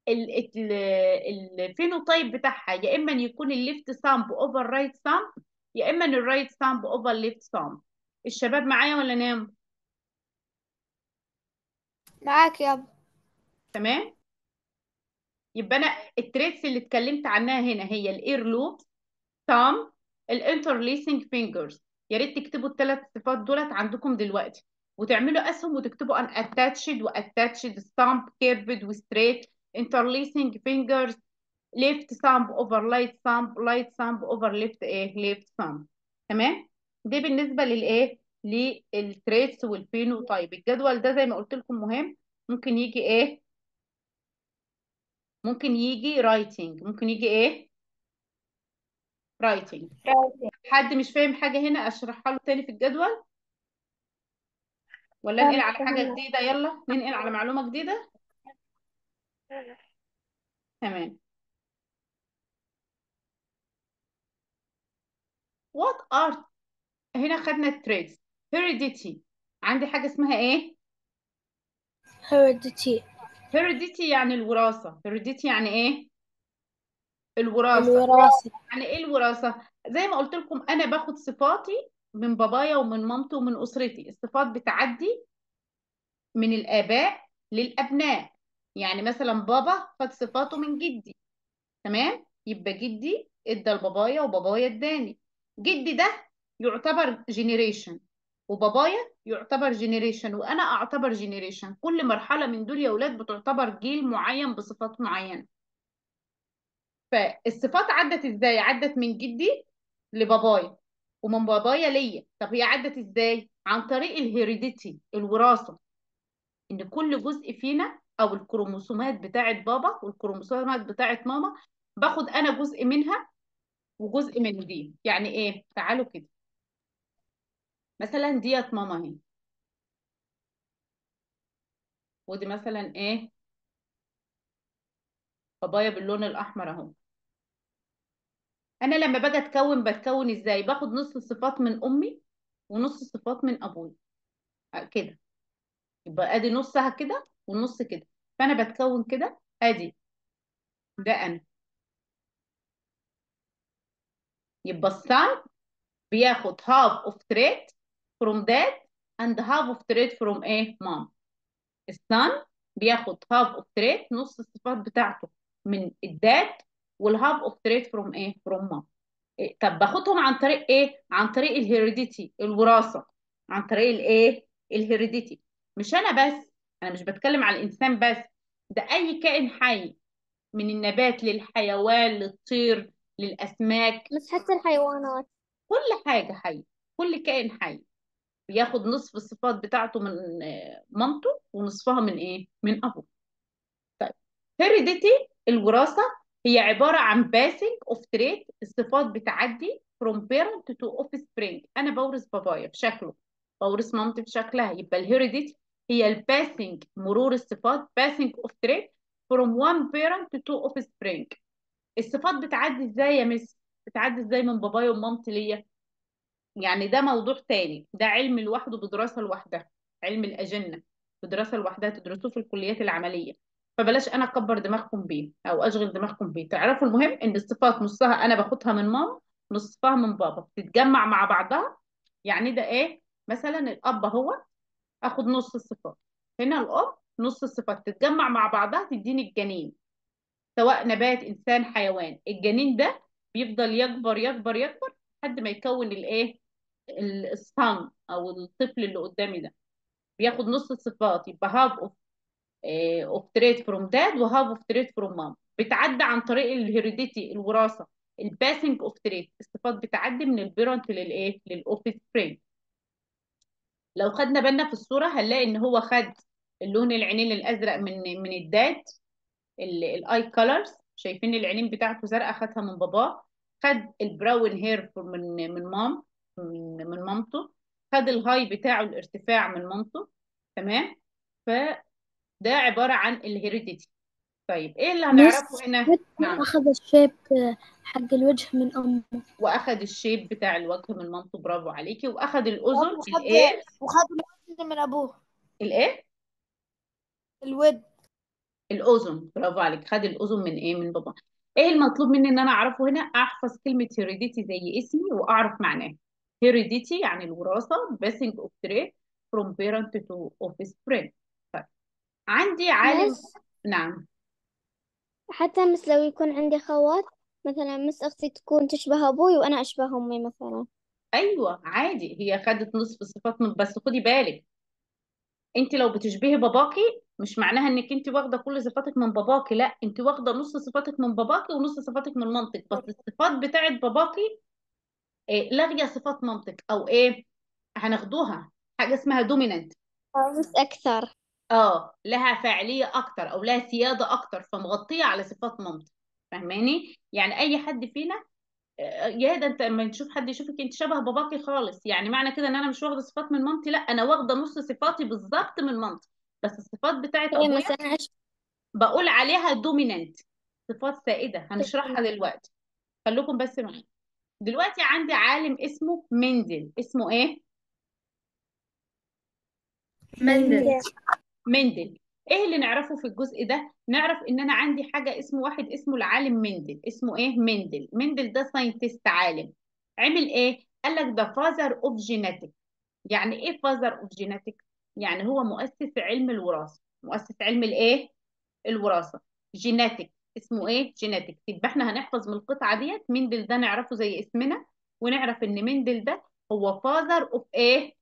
الفينوتايب بتاعها يا اما ان يكون الليفت سامب اوفر رايت سامب يا اما ان الرايت سامب اوفر ليفت سامب الشباب معايا ولا نام معاك يابا تمام يبقى انا التريتس اللي اتكلمت عنها هنا هي الاير لوب سام الانترليسنج فينجرز يا ريت تكتبوا الثلاث صفات دولت عندكم دلوقتي وتعملوا اسهم وتكتبوا ان اتاتشد واتاتشد ستامب كيرفد وستريت interlacing fingers left thumb over right thumb right thumb over left ايه left thumb تمام دي بالنسبة للايه للتريتس والفينوتايب الجدول ده زي ما قلت لكم مهم ممكن يجي ايه ممكن يجي رايتنج ممكن يجي ايه رايتنج حد مش فاهم حاجة هنا اشرحها له تاني في الجدول ولا ننقل على حاجة جديدة يلا ننقل على معلومة جديدة تمام what are هنا خدنا التريدز heredity عندي حاجة اسمها ايه heredity heredity يعني الوراثة heredity يعني ايه الوراثة الوراثة يعني ايه الوراثة زي ما قلت لكم انا باخد صفاتي من بابايا ومن مامتي ومن اسرتي الصفات بتعدي من الاباء للابناء يعني مثلا بابا خد صفاته من جدي تمام يبقى جدي ادى لبابايا وبابايا اداني جدي ده يعتبر جينيريشن وبابايا يعتبر جينيريشن وانا اعتبر جينيريشن كل مرحله من دول يا اولاد بتعتبر جيل معين بصفات معينه فالصفات عدت ازاي عدت من جدي لبابايا ومن بابايا ليا طب هي عدت ازاي عن طريق الهيريديتي الوراثه ان كل جزء فينا او الكروموسومات بتاعت بابا والكروموسومات بتاعت ماما باخد انا جزء منها وجزء من دي يعني ايه تعالوا كده مثلا ديت ماما اهي ودي مثلا ايه بابايا باللون الاحمر اهو انا لما باجي اتكون بتكون ازاي باخد نص الصفات من امي ونص الصفات من ابويا كده يبقى ادي نصها كده ونص كده فانا بتكون كده ادي ده انا يبقى الصن بياخد half of trait from dad and half of trait from ايه mom الصن بياخد half of trait نص الصفات بتاعته من الداد والهاف اوف تريت فروم ايه فروم mom إيه؟ طب باخدهم عن طريق ايه عن طريق الهيريديتي الوراثه عن طريق الايه الهيريديتي مش انا بس انا مش بتكلم على الانسان بس ده اي كائن حي من النبات للحيوان للطير للاسماك بس حتى الحيوانات كل حاجه حي كل كائن حي بياخد نصف الصفات بتاعته من آه، مامته ونصفها من ايه من ابوه طيب هيريديتي الوراثه هي عباره عن باسنج اوف تريت الصفات بتعدي from parent to offspring انا بورث بابايا بشكله بورث مامتي بشكلها يبقى الهيريديتي هي الباسنج مرور الصفات باسنج اوف تريت from one parent to offspring الصفات بتعدي ازاي يا مس بتعدي ازاي من بابايا ومامتي ليا يعني ده موضوع تاني ده علم لوحده بدراسة لوحدها علم الأجنة بدراسة لوحدها تدرسوه في الكليات العملية فبلاش أنا أكبر دماغكم بيه أو أشغل دماغكم بيه تعرفوا المهم إن الصفات نصها أنا باخدها من ماما نصفها من بابا بتتجمع مع بعضها يعني ده إيه مثلا الأب هو اخد نص الصفات هنا الاب نص الصفات تتجمع مع بعضها تديني الجنين سواء نبات انسان حيوان الجنين ده بيفضل يكبر يكبر يكبر لحد ما يكون الايه ال- الصن او الطفل اللي قدامي ده بياخد نص الصفات يبقى هاف اوف اوف تريت فروم داد وهاف اوف تريت فروم مام بتعدي عن طريق الهيريديتي الوراثه الباسنج اوف تريت الصفات بتعدي من البيرنت للايه للاوف سبرينج لو خدنا بالنا في الصورة هنلاقي ان هو خد اللون العينين الازرق من من الداد الاي كولرز شايفين العينين بتاعته زرقاء خدها من باباه خد البراون هير من من مام من, من مامته خد الهاي بتاعه الارتفاع من مامته تمام فده عبارة عن الهيريديتي طيب ايه اللي هنعرفه هنا نعم أخذ الشيب حق الوجه من أمه واخد الشيب بتاع الوجه من مامته برافو عليكي واخد الاذن وخد الاير وخد الوزن من ابوه الايه الود الاذن برافو عليك خد الاذن من ايه من بابا ايه المطلوب مني ان انا اعرفه هنا احفظ كلمه هيريديتي زي اسمي واعرف معناها هيريديتي يعني الوراثه باسنج اوف تريت فروم بيرنت تو اوف سبرينج طيب عندي عالم مس نعم حتى مس لو يكون عندي خوات مثلا مس أختي تكون تشبه أبوي وأنا أشبه أمي مثلا ايوه عادي هي خدت نصف صفات من بس خدي بالك انت لو بتشبهي باباكي مش معناها انك انت واخده كل صفاتك من باباكي لا انت واخده نص صفاتك من باباكي ونص صفاتك من مامتك بس الصفات بتاعت باباكي إيه لاغيه صفات مامتك او ايه هناخدوها حاجه اسمها دومينانت مس أكثر اه لها فاعليه اكتر او لها سياده اكتر فمغطيه على صفات مامتك فاهماني يعني اي حد فينا آه، يا ده انت لما تشوف حد يشوفك انت شبه باباكي خالص يعني معنى كده ان انا مش واخده صفات من مامتي لا انا واخده نص صفاتي بالظبط من مامتي بس الصفات بتاعت هي ابويا مثلا أشبه بقول عليها دومينانت صفات سائده هنشرحها دلوقتي خليكم بس معايا دلوقتي عندي عالم اسمه مندل اسمه ايه مندل مندل ايه اللي نعرفه في الجزء ده نعرف ان انا عندي حاجه اسمه واحد اسمه العالم مندل اسمه ايه مندل مندل ده ساينتست عالم عمل ايه قال لك ده فازر اوف جينيتك يعني ايه فازر اوف جينيتك يعني هو مؤسس علم الوراثه مؤسس علم الايه الوراثه جينيتك اسمه ايه جينيتك يبقى احنا هنحفظ من القطعه ديت مندل ده نعرفه زي اسمنا ونعرف ان مندل ده هو فازر اوف ايه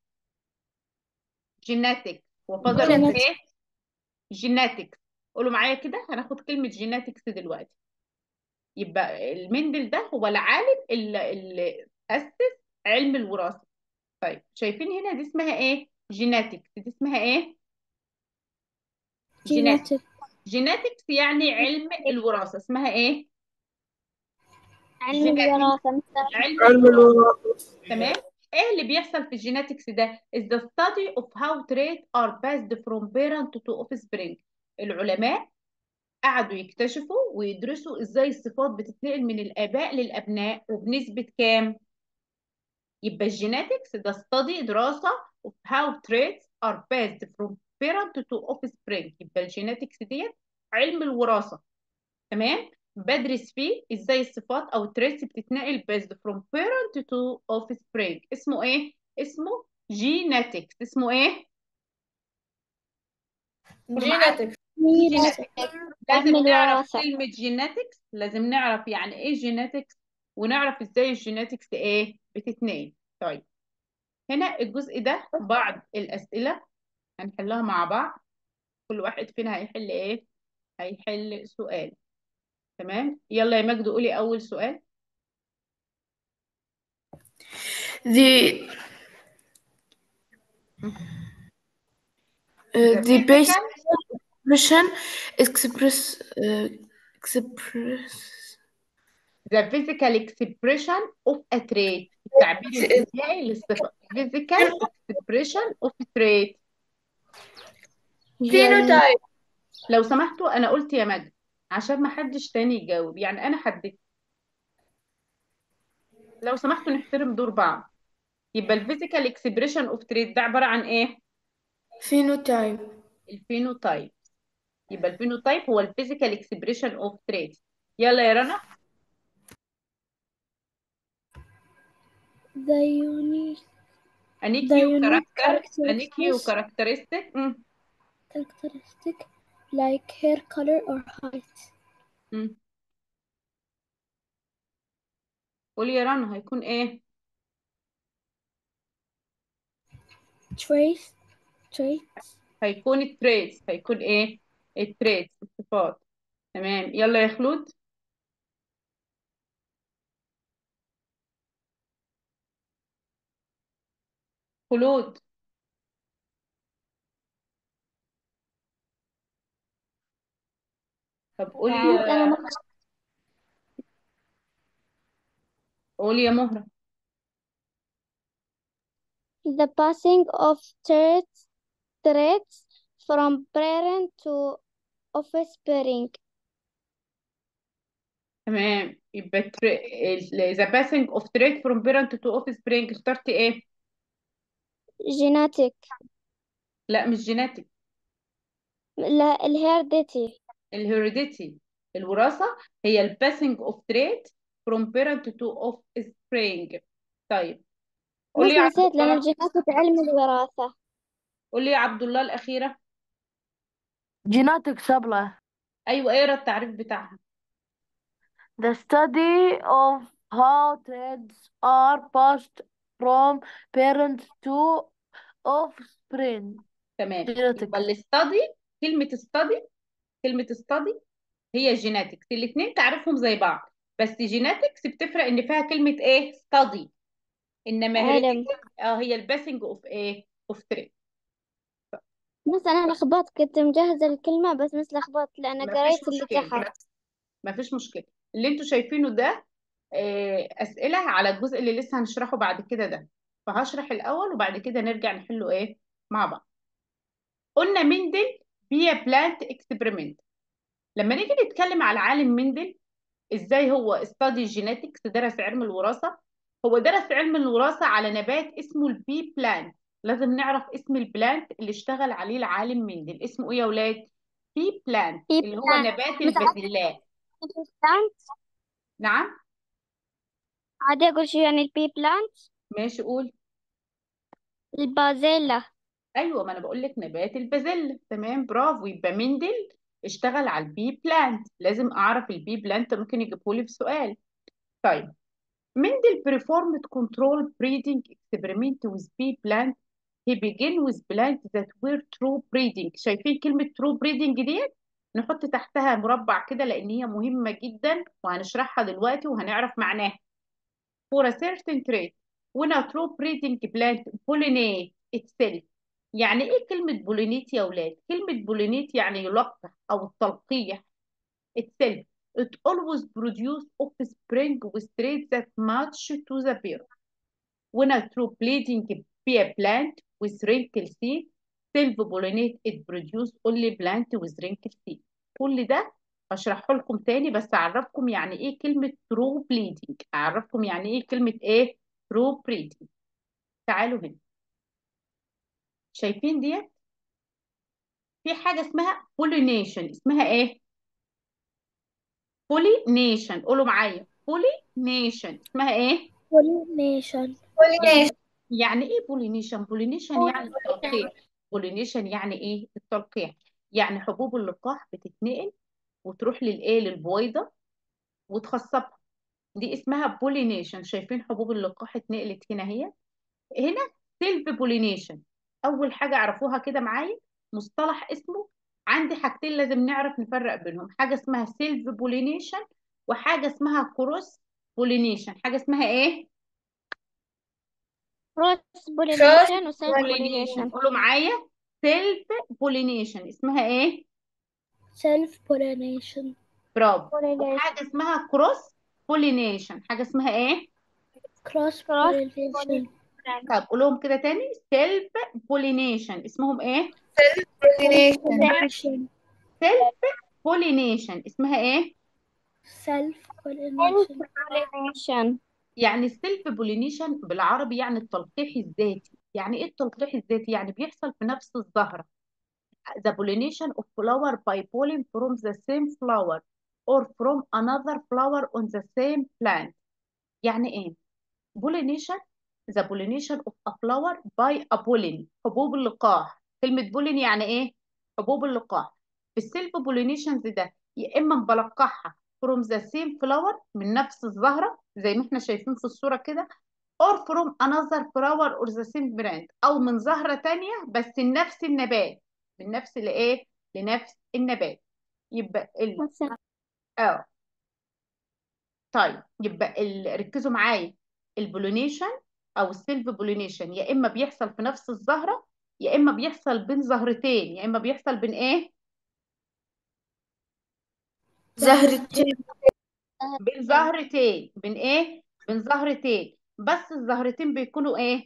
جينيتك هو فازر اوف جينيتك. ايه جيناتكس قولوا معايا كده هناخد كلمة جيناتكس دلوقتي يبقى المندل ده هو العالم اللي, اللي أسس علم الوراثة طيب شايفين هنا دي اسمها ايه جيناتكس دي اسمها ايه جيناتكس جيناتيك جيناتكس يعني علم الوراثة اسمها ايه علم جيناتيك. الوراثة مثلا علم علم الوراثة الوراثة تمام ايه اللي بيحصل في الجيناتكس ده is the study of how traits are passed from parent to offspring العلماء قعدوا يكتشفوا ويدرسوا ازاي الصفات بتتنقل من الآباء للأبناء وبنسبة كام؟ يبقى الجيناتكس ده study دراسة of how traits are passed from parent to offspring يبقى الجيناتكس ديت علم الوراثة تمام؟ بدرس فيه ازاي الصفات او التريتس بتتنقل based from parent to offspring اسمه ايه؟ اسمه جيناتكس اسمه ايه؟ جيناتكس جيناتكس لازم علم نعرف الوراثة كلمة جيناتكس لازم نعرف يعني ايه جيناتكس ونعرف ازاي الجيناتكس ايه بتتنقل طيب هنا الجزء ده بعض الأسئلة هنحلها مع بعض كل واحد فينا هيحل ايه هيحل سؤال تمام يلا يا مجد قولي أول سؤال the uh, The the basic physical expression express uh, express the physical expression of a trait التعبير الفيزيائي للصفة physical expression of a trait فينوتايب لو سمحتوا أنا قلت يا مجد عشان ما حدش تاني يجاوب يعني أنا حددت لو سمحتوا نحترم دور بعض يبقى الفيزيكال اكسبريشن اوف تريت ده عبارة عن ايه؟ phenotype الفينوتايب يبقى الفينوتايب هو الفيزيكال اكسبريشن اوف تريت يلا يا رنا the unique انيكيو unique كاركتر انيكيو characteristics. كاركترستيك characteristic like hair color or height قولي يا رنا هيكون ايه؟ traits traits هيكون التريتس هيكون ايه؟ التريتس الصفات تمام يلا يا خلود خلود طب قولي أنا يا ما قولي يا مهرة the passing of traits traits from parent to offspring تمام يبقى تر... ال- the passing of trait from parent to offspring اخترت ايه؟ genetic لا مش جيناتيك لا الهيرديتي الهيريديتي الوراثة هي الباسنج اوف تريت from parent to offspring طيب قول بس لي يا عبد نسيت لأن الله الجينات علم الوراثة قول لي يا عبد الله الأخيرة Genetic سبلة أيوة اقرا التعريف بتاعها The study of how traits are passed from parents to offspring تمام يبقى genetics الاستادي كلمة استادي كلمة استادي هي جيناتكس الاثنين تعرفهم زي بعض بس جيناتكس بتفرق ان فيها كلمة ايه ستادي انما علم هيريديتي اه هي الباسنج اوف ايه اوف تريت بس أنا لخبطت كنت مجهزة الكلمة بس مش لخبطت لأن مفيش قريت اللي مشكلة تحت مفيش مشكلة اللي انتوا شايفينه ده آه، أسئلة على الجزء اللي لسه هنشرحه بعد كده ده فهشرح الأول وبعد كده نرجع نحله ايه مع بعض قلنا مندل بيا بلانت اكسبيرمنت لما نيجي نتكلم على العالم مندل ازاي هو استادي جينيتكس درس علم الوراثة هو درس علم الوراثة على نبات اسمه البي بلانت لازم نعرف اسم البلانت اللي اشتغل عليه العالم مندل اسمه ايه يا ولاد بي بلانت بي اللي هو بلانت نبات مش عارفة البازلاء البي بلانت نعم عادي أقول شو يعني البي بلانت ماشي قول البازيلا ايوه ما انا بقول لك نبات البازلاء تمام برافو يبقى مندل اشتغل على البي بلانت لازم اعرف البي بلانت ممكن يجيبه لي في سؤال طيب Mendel performed control breeding experiment with bee plant. He began with plants that were true breeding. شايفين كلمة true breeding ديت؟ نحط تحتها مربع كده لأن هي مهمة جدا وهنشرحها دلوقتي وهنعرف معناها. For a certain trait, when a true breeding plant pollinate itself. يعني إيه كلمة pollinate يا ولاد؟ كلمة pollinate يعني يلقح أو التلقيح. itself. It always produce offspring with traits that match to the parent. When a true bleeding bee plant with wrinkle seed, self-pollinate it produce only plant with wrinkle seed. كل ده هشرحه لكم تاني بس أعرفكم يعني إيه كلمة true bleeding أعرفكم يعني إيه كلمة إيه true breeding تعالوا هنا شايفين ديت في حاجة اسمها pollination اسمها إيه pollination قولوا معايا pollination اسمها ايه pollination يعني يعني ايه pollination pollination يعني التلقيح pollination يعني ايه التلقيح يعني حبوب اللقاح بتتنقل وتروح للايه للبويضه وتخصبها دي اسمها pollination شايفين حبوب اللقاح اتنقلت هنا هي هنا سيلف pollination اول حاجه اعرفوها كده معايا مصطلح اسمه عندي حاجتين لازم نعرف نفرق بينهم حاجه اسمها سيلف pollination وحاجه اسمها كروس pollination حاجه اسمها ايه كروس بولينيشن وسيلف بولينيشن قولوا معايا سيلف pollination اسمها ايه self pollination برافو بولينيشن وحاجه اسمها كروس pollination حاجه اسمها ايه cross كروس pollination طب قولهم كده تاني سيلف pollination اسمهم ايه pollination سيلف pollination اسمها ايه self pollination بولينيشن يعني السيلف بولينيشن بالعربي يعني التلقيح الذاتي يعني ايه التلقيح الذاتي يعني بيحصل في نفس الزهرة the pollination of flower by pollen from the same flower or from another flower on the same plant يعني ايه pollination the pollination of a flower by a pollen حبوب اللقاح كلمة pollen يعني ايه حبوب اللقاح في السيلف بولينيشنز ده يا اما بلقحها from the same flower من نفس الزهرة زي ما احنا شايفين في الصورة كده or from another flower or the same plant او من زهرة تانية بس نفس النبات من نفس الايه لنفس النبات يبقى ال... اه طيب يبقى ال... ركزوا معايا البولينيشن او السيلف بولينيشن يا اما بيحصل في نفس الزهرة يا اما بيحصل بين زهرتين يا اما بيحصل بين ايه زهرتين بين زهرتين بين ايه بين زهرتين بس الزهرتين بيكونوا ايه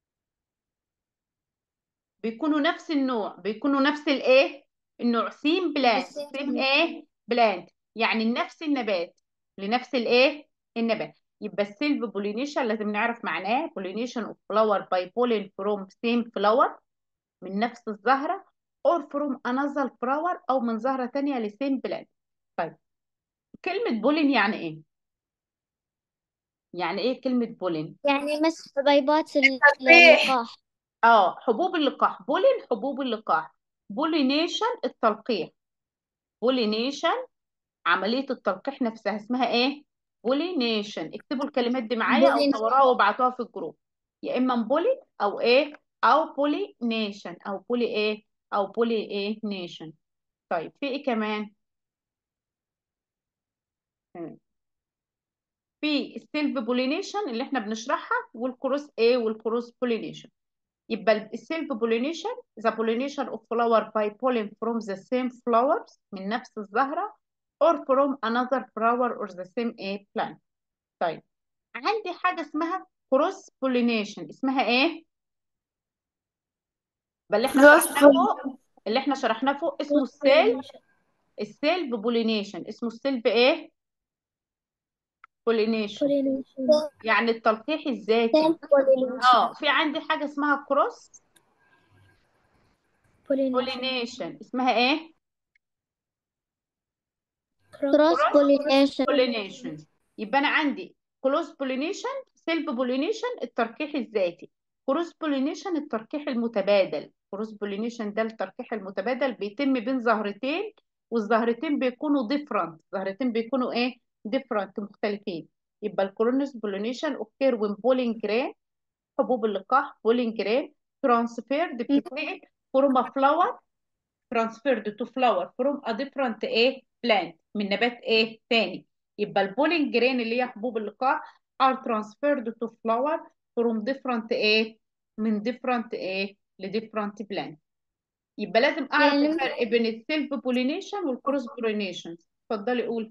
بيكونوا نفس النوع بيكونوا نفس الايه النوع سيم بلانت سيم ايه بلانت يعني نفس النبات لنفس الايه النبات يبقى السيلف بولينيشن لازم نعرف معناه بولينيشن اوف فلاور باي بولين فروم سيم فلاور من نفس الزهرة or from another flower أو من زهرة تانية لسيم بلاد طيب كلمة بولين يعني إيه؟ يعني إيه كلمة بولين؟ يعني مس حبيبات ال- تلقيح. اللقاح اه حبوب اللقاح بولين حبوب اللقاح بولينيشن التلقيح بولينيشن عملية التلقيح نفسها اسمها ايه بولينيشن اكتبوا الكلمات دي معايا او Pollination. صوروها وابعتوها في الجروب يا اما بولي او ايه او بولينيشن او بولي ايه او بولي ايه نيشن طيب في ايه كمان تمام. في السيلف بولينيشن اللي احنا بنشرحها والكروس ايه والكروس بولينيشن يبقى السيلف بولينيشن the pollination of flower by pollen from the same flowers من نفس الزهرة or from another flower or the same a plant طيب عندي حاجة اسمها cross pollination اسمها ايه؟ بل اللي احنا Cross شرحناه فوق اللي احنا شرحناه فوق اسمه السيلف السيلف بولينيشن اسمه السيلف ايه؟ بولينيشن pollination يعني التلقيح الذاتي اه في عندي حاجة اسمها كروس pollination بولينيشن اسمها ايه؟ cross pollination بولينيشن يبقى انا عندي كلوز بولينيشن سيلف بولينيشن التلقيح الذاتي كروس بولينيشن التلقيح المتبادل كروس بولينيشن ده التلقيح المتبادل بيتم بين زهرتين والزهرتين بيكونوا ديفرنت زهرتين بيكونوا ايه ديفرنت مختلفين يبقى الكرونس بولينيشن اوكير وين بولين جرين حبوب اللقاح بولين جرين ترانسفيرد بتتنقل فروم فلاور transferred to flower from a different ايه plant من نبات ايه تاني يبقى البولين جرين اللي هي حبوب اللقاح are transferred to flower from different ايه من different ايه ل different plant يبقى لازم اعرف يعني- الفرق بين السيلف بولينيشن والكروس بولينيشن اتفضلي قولي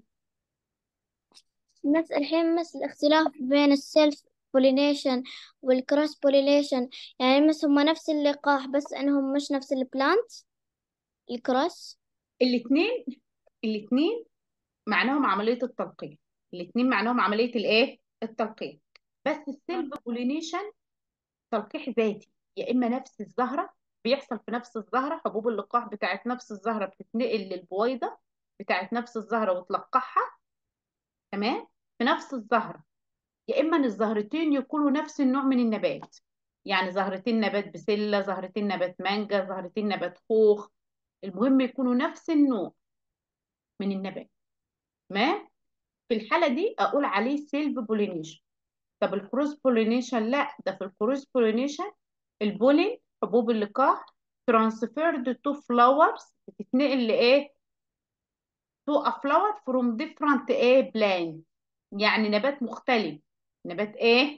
بس الحين مس الاختلاف بين السيلف بولينيشن والكروس بولينيشن يعني مس هم نفس اللقاح بس انهم مش نفس البلانت الكروس الاثنين الاثنين معناهم عملية التلقيح الاثنين معناهم عملية الايه التلقيح بس السيلف بولينيشن تلقيح ذاتي يا اما نفس الزهرة بيحصل في نفس الزهرة حبوب اللقاح بتاعت نفس الزهرة بتتنقل للبويضة بتاعت نفس الزهرة وتلقحها تمام في نفس الزهرة يا اما ان الزهرتين يكونوا نفس النوع من النبات يعني زهرتين نبات بسلة زهرتين نبات مانجا زهرتين نبات خوخ المهم يكونوا نفس النوع من النبات تمام في الحالة دي أقول عليه سيلف بولينيشن طب الكروس بولينيشن لا ده في الكروس بولينيشن البولين حبوب اللقاح transferred to flowers بتتنقل لإيه to a flower from different ايه plant يعني نبات مختلف نبات ايه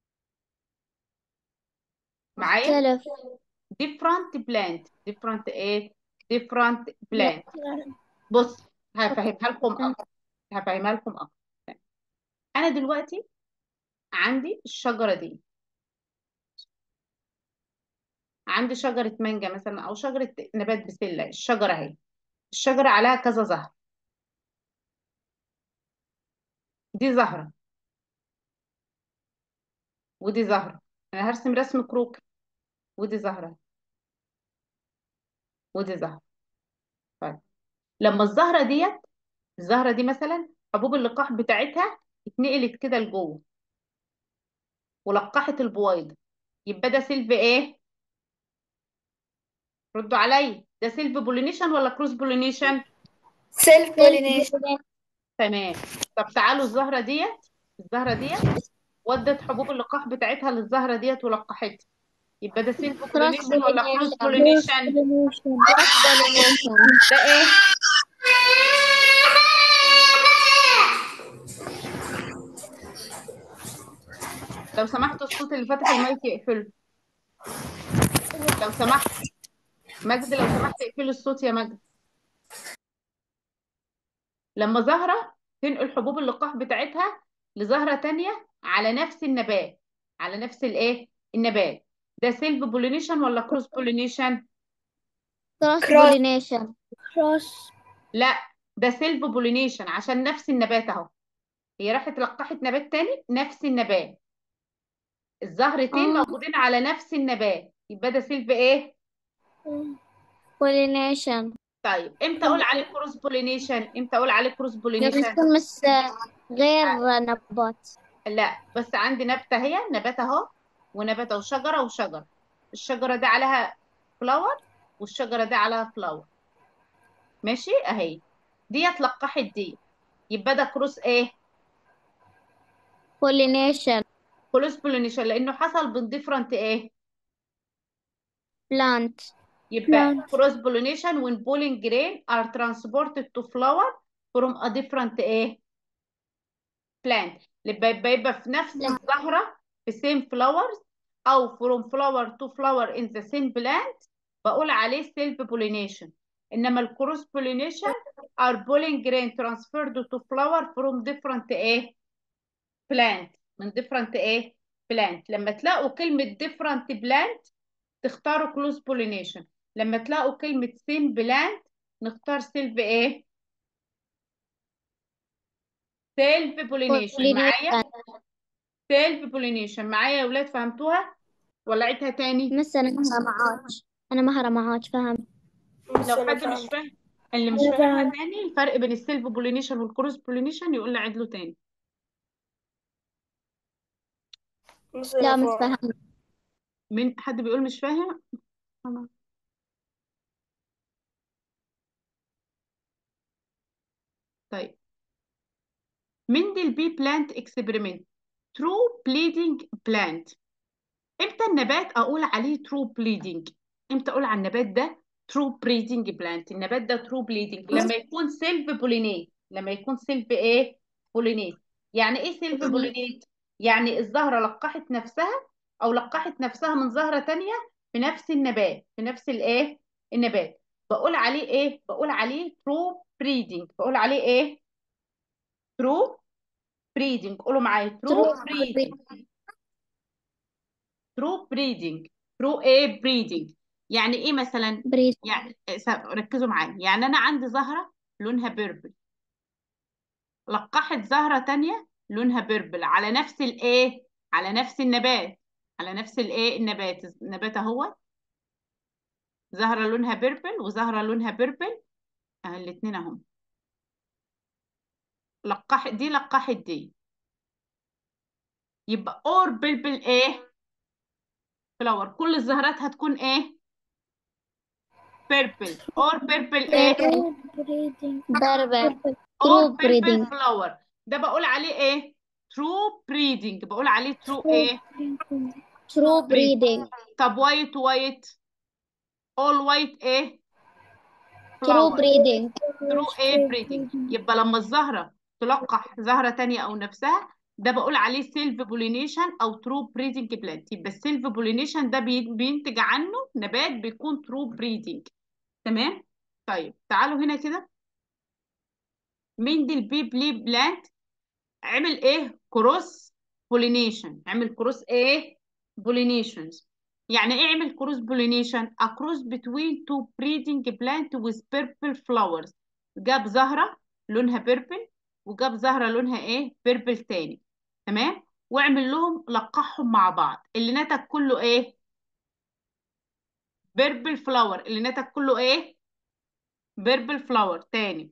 معايا مختلف different plant different ايه different plant بص هفهمها لكم اكتر هفهمها لكم اكتر انا دلوقتي عندي الشجره دي عندي شجره مانجا مثلا او شجره نبات بسله الشجره اهي الشجره عليها كذا زهر دي زهره ودي زهره انا هرسم رسم كروكي ودي زهره ودي زهره طيب لما الزهره ديت الزهره دي مثلا حبوب اللقاح بتاعتها اتنقلت كده لجوه ولقحت البويضه يبقى ده سيلف ايه ردوا عليا ده سيلف بولينيشن ولا كروس بولينيشن self pollination تمام طب تعالوا الزهره ديت الزهره ديت ودت حبوب اللقاح بتاعتها للزهره ديت ولقحتها يبقى ده سيلف بولينيشن ولا كروس pollination. بولينيشن ده ايه لو سمحت الصوت اللي فاتح المايك يقفله لو سمحت مجد لو سمحت اقفلي الصوت يا مجد لما زهرة تنقل حبوب اللقاح بتاعتها لزهرة تانية على نفس النبات على نفس الايه النبات ده سيلف بولينيشن ولا كروس بولينيشن كروس بولينيشن cross لا ده سيلف بولينيشن عشان نفس النبات اهو هي راحت لقحت نبات تاني نفس النبات الزهرتين آه. موجودين على نفس النبات يبقى ده سيلف ايه pollination طيب امتى اقول عليه كروس بولينيشن امتى اقول عليه كروس لما بولينيشن يكون مس غير نبات لا بس عندي نبتة هي نبات اهو ونبات اهو شجرة وشجرة الشجرة دي عليها فلاور والشجرة دي عليها فلاور ماشي اهي ديت لقحت دي يبقى ده كروس ايه pollination كروس بولينيشن لانه حصل بين ديفرنت ايه plant يبقى Plant. cross pollination when pollen grain are transported to flower from a different ايه plant يبقى يبقى يبقى في نفس لا. الزهرة في same flowers أو from flower to flower in the same plant بقول عليه self pollination إنما ال cross pollination are pollen grain transferred to flower from different ايه plant من different ايه plant لما تلاقوا كلمة different plant تختاروا close pollination لما تلاقوا كلمة same plant نختار self ايه self pollination معايا self pollination معايا يا ولاد فهمتوها ولا عيدها تاني مس أنا مهرة معاك أنا مهرة معاك فهمت لو حد مش فاهم اللي مش أنا فاهمها فاهم. تاني الفرق بين السيلف بولينيشن والكروس بولينيشن يقول لي عيد له تاني لا مش فهمت مين حد بيقول مش فاهم طيب مندل بي بلانت اكسبيرمنت ترو بليدنج بلانت امتى النبات اقول عليه ترو بليدنج امتى اقول على النبات ده ترو بريدنج بلانت النبات ده ترو بليدنج لما يكون سيلف بولينيت لما يكون سيلف ايه بولينيت يعني ايه سيلف بولينيت يعني الزهرة لقحت نفسها او لقحت نفسها من زهرة تانية في نفس النبات في نفس الايه النبات بقول عليه ايه بقول عليه ترو بريدنج بقول عليه ايه ترو بريدنج قولوا معايا ترو True بريدنج ترو بريدنج ترو ايه بريدنج يعني ايه مثلا بريد يعني س- ركزوا معايا يعني انا عندي زهرة لونها بيربل لقحت زهرة تانية لونها بيربل على نفس الايه على نفس النبات على نفس الايه النبات النبات اهو زهرة لونها بيربل وزهرة لونها بيربل اه الاتنين اهم لقحت دي لقحت دي يبقى اور بلبل ايه فلاور كل الزهرات هتكون ايه بيربل اور بيربل ايه breeding بربر اور True بيربل breeding. فلاور ده بقول عليه ايه ترو بريدنج بقول عليه ترو ايه true breeding طب وايت وايت اول وايت ايه true فلاور breeding ترو ايه بريدنج يبقى لما الزهرة تلقح زهرة تانية او نفسها ده بقول عليه سيلف بولينيشن او ترو بريدنج بلانت يبقى السيلف بولينيشن ده بي- بينتج عنه نبات بيكون ترو بريدنج تمام طيب تعالوا هنا كده مندل بي بلي بلانت عمل ايه كروس بولينيشن عمل كروس ايه بولينيشنز يعني ايه عمل كروس بولينيشن a cross between two breeding plant with purple flowers جاب زهرة لونها بيربل وجاب زهرة لونها ايه بيربل تاني تمام واعمل لهم لقحهم مع بعض اللي نتج كله ايه بيربل فلاور اللي نتج كله ايه بيربل فلاور تاني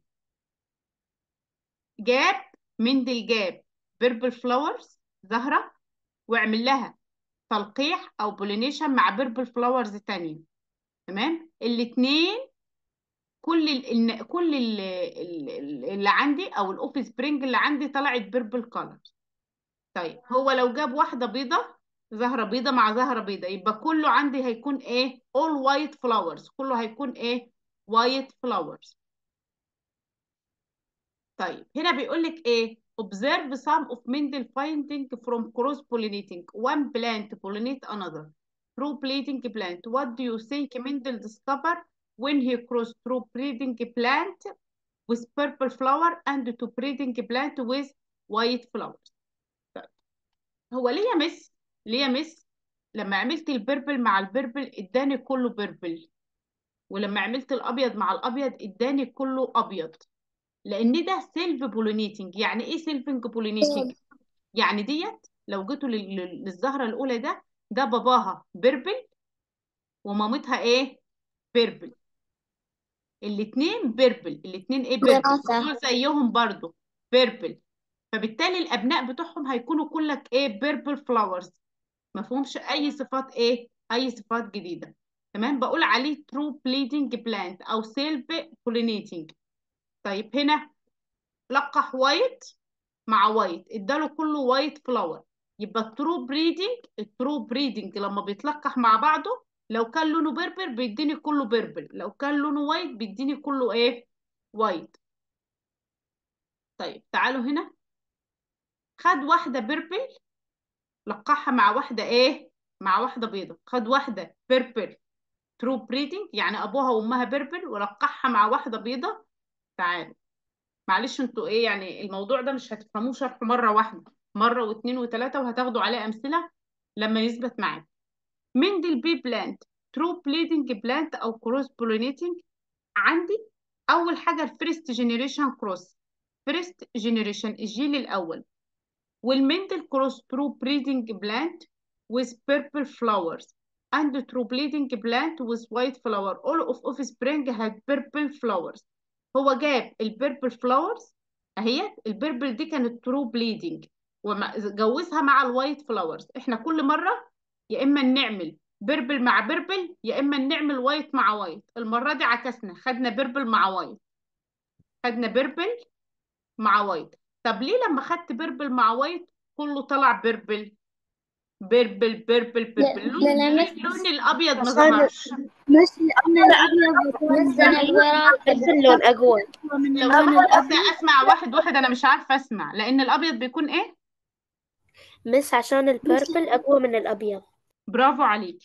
جاب مندل جاب بيربل فلاورز زهرة واعمل لها تلقيح او بولينيشن مع بيربل فلاورز تانية تمام الاتنين كل ال ال كل ال ال اللي عندي او الاوف سبرينج اللي عندي طلعت بيربل كولرز طيب هو لو جاب واحدة بيضة زهرة بيضة مع زهرة بيضة يبقى كله عندي هيكون ايه all white flowers كله هيكون ايه white flowers طيب هنا بيقول لك ايه observe some of Mendel finding from cross pollinating one plant pollinate another through breeding plant what do you think Mendel discover when he crossed through breeding plant with purple flower and to breeding plant with white flowers طيب. هو ليه يا مس ليه يا مس لما عملت البربل مع البربل اداني كله بربل ولما عملت الابيض مع الابيض اداني كله ابيض لان ده سيلف بولينيتنج يعني ايه سيلفنج بولينيتنج يعني ديت لو جيتوا لل- لل- للزهره الاولى ده ده باباها بربل ومامتها ايه بيربل الاتنين بيربل الاتنين ايه بيربل دراسة. ودول زيهم برضو بيربل فبالتالي الابناء بتوعهم هيكونوا كلك ايه بيربل فلاورز ما فيهمش اي صفات ايه اي صفات جديده تمام بقول عليه ترو بليدنج بلانت او سيلف بولينيتنج طيب هنا لقح وايت مع وايت اداله كله وايت فلاور يبقى الترو بريدنج الترو بريدنج لما بيتلقح مع بعضه لو كان لونه بيربل بيديني كله بيربل لو كان لونه وايت بيديني كله ايه وايت طيب تعالوا هنا خد واحدة بيربل لقحها مع واحدة ايه مع واحدة بيضة خد واحدة بيربل ترو بريدنج يعني ابوها وامها بيربل ولقحها مع واحدة بيضة تعالوا معلش انتوا ايه يعني الموضوع ده مش هتفهموه شرح مرة واحدة مرة واثنين وثلاثة وهتاخدوا عليه امثلة لما يثبت معاكم من البي بلانت ترو بليدنج بلانت او كروس بولينيتنج عندي اول حاجة الفيرست جينيريشن كروس فيرست جينيريشن الجيل الاول والمندل كروس ترو بريدنج بلانت with purple flowers and true bleeding plant with white flower all of offspring had purple flowers هو جاب البيربل فلاورز اهي البيربل دي كانت ترو بليدنج وجوزها مع الوايت فلاورز احنا كل مره يا اما نعمل بيربل مع بيربل يا اما نعمل وايت مع وايت المره دي عكسنا خدنا بيربل مع وايت خدنا بيربل مع وايت طب ليه لما خدت بيربل مع وايت كله طلع بيربل بيربل بيربل بيربل لا- لون لا- لا، ليه اللون الابيض ما عشان- ظهرش بس لأن الأبيض يكون مثلا الوراثة الفل لون أقوى من لو اللون سمحت بس الأبيض اسمع واحد واحد انا مش عارفه اسمع لان الابيض بيكون ايه مس عشان البيربل أقوى من الأبيض برافو عليك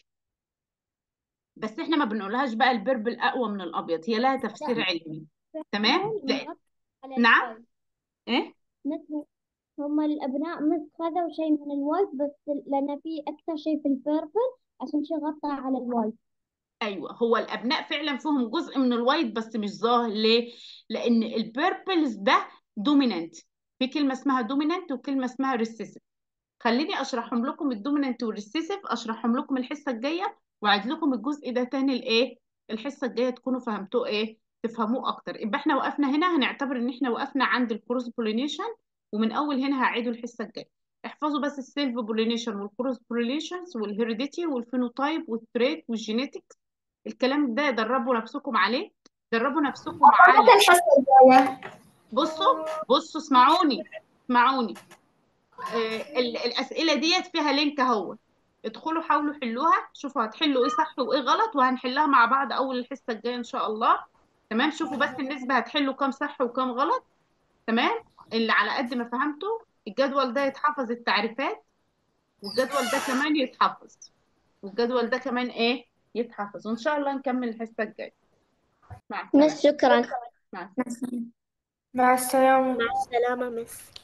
بس احنا ما بنقولهاش بقى البربل اقوى من الابيض هي لها تفسير علمي تمام لا نعم ايه مثل هم الأبناء مس خذوا شيء من الوايت بس لأن في أكثر شيء في البيربل عشان شي غطى على الوايت ايوه هو الابناء فعلا فيهم جزء من الوايت بس مش ظاهر ليه لان البيربلز ده دومينانت في كلمه اسمها دومينانت وكلمه اسمها ريسيسيف خليني اشرحهم لكم الدومينانت والريسيسيف اشرحهم لكم الحصه الجايه واعيد لكم الجزء ده تاني الايه الحصه الجايه تكونوا فهمتوه ايه تفهموه اكتر يبقى احنا وقفنا هنا هنعتبر ان احنا وقفنا عند الكروس بولينيشن ومن اول هنا هعيدوا الحصه الجايه احفظوا بس السيلف بولينيشن والكروس بولينيشنز والهيريديتي والفينوتايب والتريت والجينيتكس الكلام ده دربوا نفسكم عليه دربوا نفسكم على الحصة الجاية بصوا بصوا اسمعوني اسمعوني آه ال- الأسئلة ديت فيها لينك اهو ادخلوا حاولوا حلوها شوفوا هتحلوا ايه صح وايه غلط وهنحلها مع بعض اول الحصة الجاية ان شاء الله تمام شوفوا بس النسبة هتحلوا كام صح وكام غلط تمام اللي على قد ما فهمتوا الجدول ده يتحفظ التعريفات والجدول ده كمان يتحفظ والجدول ده كمان ايه يتحفظ وان شاء الله نكمل الحصة الجاية مع السلامة مس شكرا مع السلامة مع السلامة مع السلامة مس